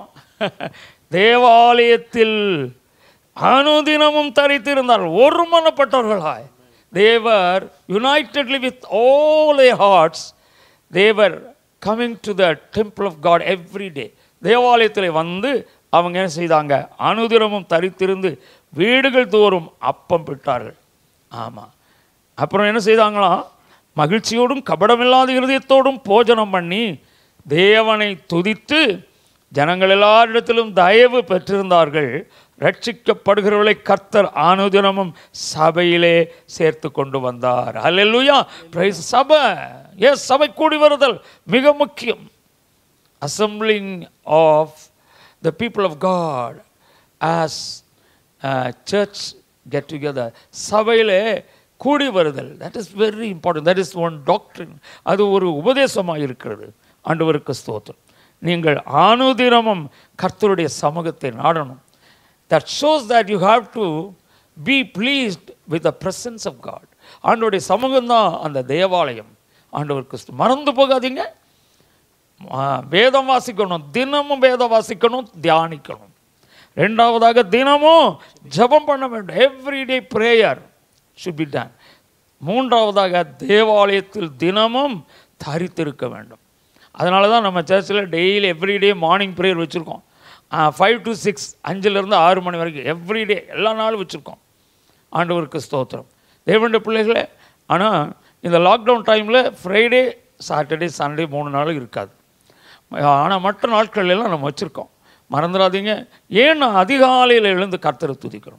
தேவாலயத்தில் அனுதினமும் தரித்திருந்தார்கள் ஒருமனப்பட்டவர்களாய் they were unitedly with all a hearts they were coming to the temple of God every day தேவாலயத்தில் வந்து அவங்க என்ன செய்தாங்க அனுதினமும் தரித்திருந்து வீடுகள் தோறும் அப்பம் பிட்டார்கள் ஆமாம் அப்புறம் என்ன செய்தாங்களாம் மகிழ்ச்சியோடும் கபடமில்லாத இருதயத்தோடும் போஜனம் பண்ணி தேவனை துதித்து ஜனங்கள் எல்லாரிடத்திலும் தயவு பெற்றிருந்தார்கள் ரட்சிக்கப்படுகிறவர்களை கர்த்தர் அனுதினமும் சபையிலே சேர்த்து கொண்டு வந்தார் அல்லேலூயா பிரைஸ் சபை எஸ் சபை கூடி வருதல் மிக முக்கியம் assembling of the people of God as uh, church get together சபையிலே கூடி வருதல் that is very important that is one doctrine அது ஒரு உபதேசமாக இருக்கிறது ஆண்டவருக்கு ஸ்தோத்திரம் நீங்கள் ஆணுதினமும் கர்த்தருடைய சமூகத்தை நாடணும் that shows that you have to be pleased with the presence of God ஆண்டவருடைய சமூகம் தான் அந்த தேவாலயம் ஆண்டவருக்கு ஸ்தோத்திரம். மறந்து போகாதீங்க ஆ, வேதம் வாசிக்கணும் தினமும் வேதம் வாசிக்கணும் தியானிக்கணும் ரெண்டாவதாக தினமும் ஜெபம் பண்ண வேண்டும் everyday prayer should be done மூன்றாவதாக தேவாலயத்தில் தினமும் தரித்திருக்க வேண்டும் அதனால தான் நம்ம சர்ச்சில் டெய்லி எவ்ரிடே மார்னிங் ப்ரேயர் வச்சுருக்கோம் ஃபைவ் டு சிக்ஸ் அஞ்சுலேருந்து ஆறு மணி வரைக்கும் எவ்ரிடே எல்லா நாளும் வச்சுருக்கோம் ஆண்டவருக்கு ஸ்தோத்திரம் தேவனுடைய பிள்ளைகளே ஆனால் இந்த லாக்டவுன் டைமில் ஃப்ரைடே சாட்டர்டே சண்டே மூணு நாள் இருக்காது ஆனால் மற்ற நாட்கள் எல்லாம் நம்ம வச்சுருக்கோம் மறந்துடாதீங்க ஏன்னா அதிகாலையில் எழுந்து கர்த்தரை துதிக்கணும்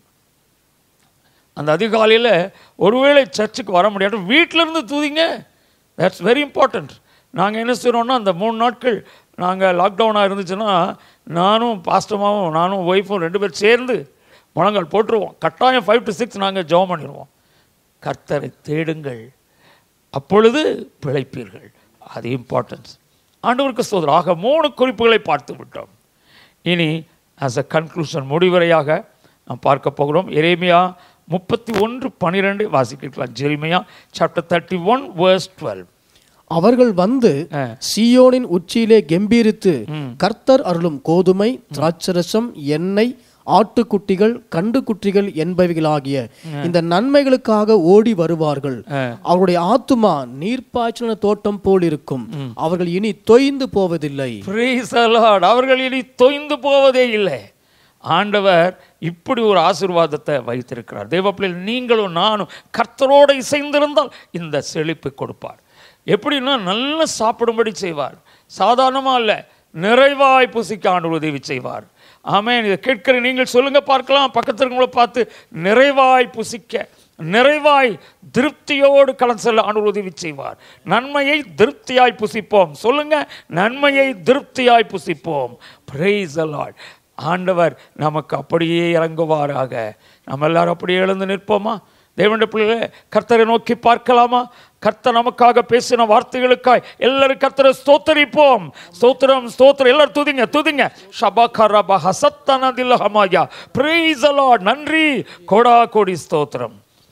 அந்த அதிகாலையில் ஒருவேளை சர்ச்சுக்கு வர முடியாது வீட்டில இருந்து துதிங்க தட்ஸ் வெரி இம்பார்ட்டண்ட் நாங்கள் என்ன செய்கிறோம்னா அந்த மூணு நாட்கள் நாங்கள் லாக்டவுனாக இருந்துச்சுன்னா நானும் பாஸ்டமாவும் நானும் ஒய்ஃபும் ரெண்டு பேர் சேர்ந்து முழங்கால் போட்டுருவோம் கட்டாயம் ஃபைவ் டு சிக்ஸ் நாங்கள் ஜெபம் பண்ணிடுவோம் கர்த்தரை தேடுங்கள் அப்பொழுது பிழைப்பீர்கள் அது இம்பார்ட்டன்ஸ் ஆண்டவருக்கு சோதரம் ஆக மூணு குறிப்புகளை பார்த்து விட்டோம் இனி ஆஸ் அ கன்க்ளூஷன் முடிவுரையாக நாம் பார்க்க போகிறோம் எரேமியா முப்பத்தி ஒன்று பன்னிரெண்டு வாசிக்கலாம் Jeremiah chapter thirty one verse twelve அவர்கள் வந்து சீயோனின் உச்சியிலே கெம்பீரித்து கர்த்தர் அருளும் கோதுமை திராட்சரசம் எண்ணெய் ஆட்டுக்குட்டிகள் கண்டுக்குட்டிகள் என்பவைகளாகிய இந்த நன்மைகளுக்காக ஓடி வருவார்கள் அவருடைய ஆத்துமா நீர்ப்பாய்ச்சன தோட்டம் போல் இருக்கும் அவர்கள் இனி தொய்ந்து போவதில்லை Praise the Lord. அவர்கள் இனி தொய்ந்து போவதே இல்லை ஆண்டவர் இப்படி ஒரு ஆசீர்வாதத்தை வைத்திருக்கிறார் தேவப்பிள்ளைகள் நீங்களும் நானும் கர்த்தரோடு இசைந்திருந்தால் இந்த செழிப்பை கொடுப்பார் எப்படின்னா நல்லா சாப்பிடும்படி செய்வார் சாதாரணமாக இல்லை நிறைவாய் புசிக்க ஆண்டு உதவி செய்வார் ஆமென் இதை கேட்கிற நீங்கள் சொல்லுங்க பார்க்கலாம் பக்கத்தில் இருக்கவங்கள பார்த்து நிறைவாய் புசிக்க நிறைவாய் திருப்தியோடு கலந்து செல்ல ஆண்டு உதவி செய்வார் நன்மையை திருப்தியாய் புசிப்போம் சொல்லுங்க நன்மையை திருப்தியாய் புசிப்போம் பிரைஸ் லார்ட் ஆண்டவர் நமக்கு அப்படியே இறங்குவாராக நம்ம எல்லாரும் அப்படியே எழுந்து நிற்போமா தேவனுடைய பிள்ளைகளே கர்த்தரை நோக்கி பார்க்கலாமா கர்த்தர் நமக்காக பேசின வார்த்தைகளுக்காய் எல்லாரும் கர்த்தரை ஸ்தோத்தரிப்போம் ஸ்தோத்திரம் ஸ்தோத்திரம் எல்லாரும் துதிங்க துதிங்க ஷபகரப ஹசத்தனதில் ஹமாயா பிரைஸ் லார்ட் நன்றி கோடா கோடி ஸ்தோத்திரம்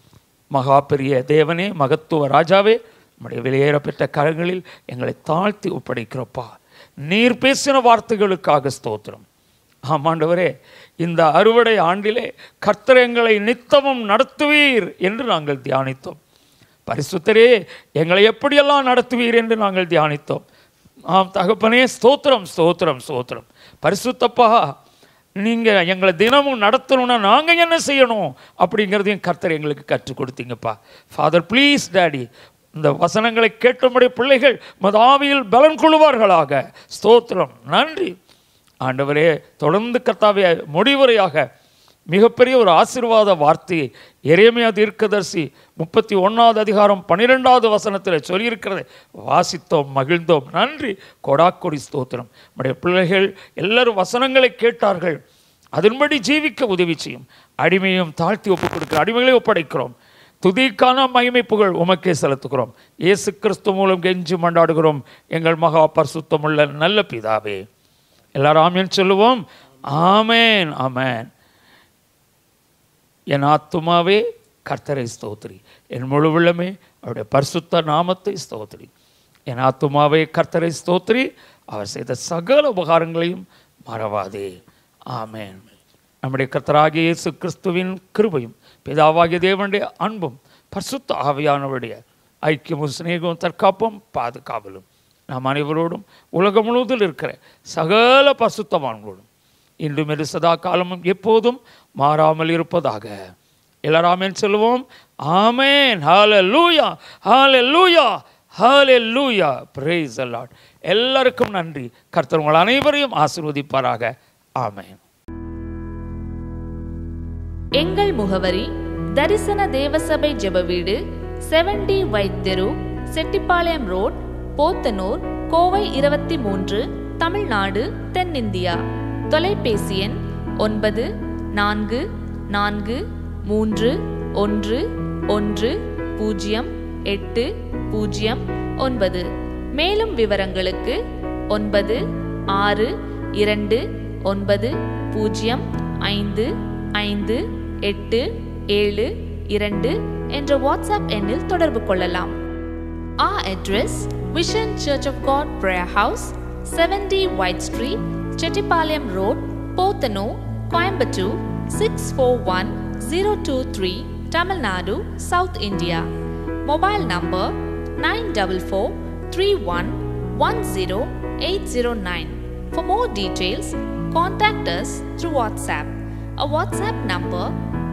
மகா பெரிய தேவனே மகத்துவ ராஜாவே நம்முடைய வெளியேறப்பெற்ற கரங்களில் எங்களை தாழ்த்தி ஒப்படைக்கிறோப்பா நீர் பேசின வார்த்தைகளுக்காக ஸ்தோத்திரம் ஆமாண்டவரே இந்த அறுவடை ஆண்டிலே கர்த்தர் எங்களை நித்தமும் நடத்துவீர் என்று நாங்கள் தியானித்தோம் பரிசுத்தரே எங்களை எப்படியெல்லாம் நடத்துவீர் என்று நாங்கள் தியானித்தோம் ஆம் தகப்பனே ஸ்தோத்திரம் ஸ்தோத்திரம் ஸ்தோத்திரம் பரிசுத்தப்பா நீங்கள் எங்களை தினமும் நடத்தணும்னா நாங்கள் என்ன செய்யணும் அப்படிங்கிறதையும் கர்த்தர் எங்களுக்கு கற்றுக் கொடுத்தீங்கப்பா ஃபாதர் ப்ளீஸ் டேடி இந்த வசனங்களை கேட்டமுடைய பிள்ளைகள் மதாவியில் பலன் கொள்வார்களாக ஸ்தோத்திரம் நன்றி ஆண்டவரே தொடர்ந்து கர்த்தாவே முடிவுரையாக மிகப்பெரிய ஒரு ஆசீர்வாத வார்த்தையை எரேமியா தீர்க்கதரிசி முப்பத்தி ஒன்றாவது அதிகாரம் பன்னிரெண்டாவது வசனத்தில் சொல்லியிருக்கிறதை வாசித்தோம் மகிழ்ந்தோம் நன்றி கொடாக்கொடி ஸ்தோத்திரம் நம்முடைய பிள்ளைகள் எல்லாரும் வசனங்களை கேட்டார்கள் அதன்படி ஜீவிக்க உதவி செய்யும் அடிமையும் தாழ்த்தி ஒப்புக் கொடுக்கிற அடிமைகளை ஒப்படைக்கிறோம் துதிக்கான மகிமை புகழ் உமக்கே செலுத்துகிறோம் இயேசு கிறிஸ்து மூலம் கெஞ்சி மண்டாடுகிறோம் எங்கள் மகா பரிசுத்தமுள்ள நல்ல பிதாவே எல்லாரும் ஆமேன் சொல்லுவோம் ஆமேன் ஆமேன் என் ஆத்துமாவே கர்த்தரை ஸ்தோத்திரி என் முழு உள்ளமே அவருடைய பரிசுத்த நாமத்தை ஸ்தோத்திரி என் ஆத்துமாவே கர்த்தரை ஸ்தோத்திரி அவர் செய்த சகல உபகாரங்களையும் மறவாதே ஆமேன் நம்முடைய கர்த்தராகிய இயேசு கிறிஸ்துவின் கிருபையும் பிதாவாகிய தேவனுடைய அன்பும் பரிசுத்த ஆவியானவருடைய ஐக்கியமும் சிநேகமும் தற்காப்பும் பாதுகாவலும் நாம் அனைவரோடும் உலகம் முழுவதில் இருக்கிற சகல பரிசுத்தவான்களோடும் இன்றும் இரு சதா காலமும் எப்போதும் மாறாமல் இருப்பதாக எல்லாரும் ஆமேன் சொல்லுவோம் ஆமேன் ஹalleluya ஹalleluya ஹalleluya praise the lord எல்லாருக்கும் நன்றி கர்த்தர் உங்கள் அனைவரையும் ஆசீர்வதிப்பாராக ஆமேன் எங்கள் முகவரி தரிசன தேவசபை ஜெப வீடு செவன்டி வைத் தெரு செட்டிப்பாளையம் ரோட் போத்தனூர் கோவை இருபத்தி மூன்று தமிழ்நாடு தென்னிந்தியா தொலைபேசி எண் ஒன்பது நான்கு நான்கு மூன்று ஒன்று ஒன்று பூஜ்ஜியம் எட்டு பூஜ்ஜியம் ஒன்பது மேலும் விவரங்களுக்கு ஒன்பது ஆறு இரண்டு ஒன்பது பூஜ்ஜியம் ஐந்து ஐந்து எட்டு ஏழு இரண்டு என்ற வாட்ஸ்அப் எண்ணில் தொடர்பு கொள்ளலாம் Our address Vision Church of God Prayer House 70 White Street Chettipalayam Road Pothano Coimbatore 641023 Tamil Nadu South India Mobile number 94431100809 For more details contact us through WhatsApp a WhatsApp number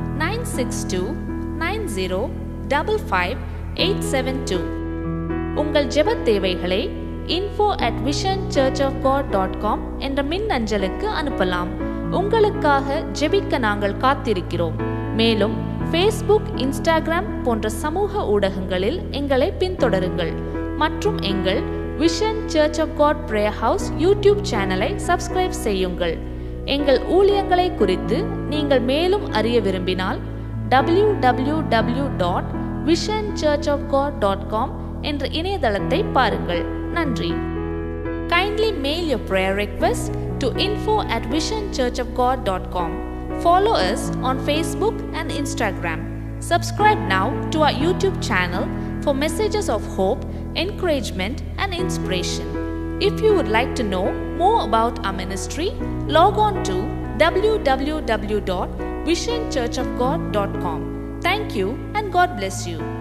96290555872 உங்கள் ஜெப தேவைகளை info at visionchurchofgod.com என்ற மின் அஞ்சலுக்கு அனுப்பலாம் உங்களுக்காக ஜெபிக்க நாங்கள் காத்திருக்கிறோம் மேலும் ஃபேஸ்புக் இன்ஸ்டாகிராம் போன்ற சமூக ஊடகங்களில் எங்களை பின்தொடருங்கள் மற்றும் எங்கள் Vision Church of God Prayer House YouTube சேனலை சப்ஸ்கிரைப் செய்யுங்கள் எங்கள் ஊழியங்களை குறித்து நீங்கள் மேலும் அறிய விரும்பினால் W W W dot Vision Church of God dot com என்ற இணையதளத்தை பாருங்கள் நன்றி Kindly mail your prayer request to info at visionchurchofgod.com. Follow us on Facebook and Instagram. Subscribe now to our YouTube channel for messages of hope, encouragement, and inspiration. If you would like to know more about our ministry, log on to www.visionchurchofgod.com. Thank you and God bless you.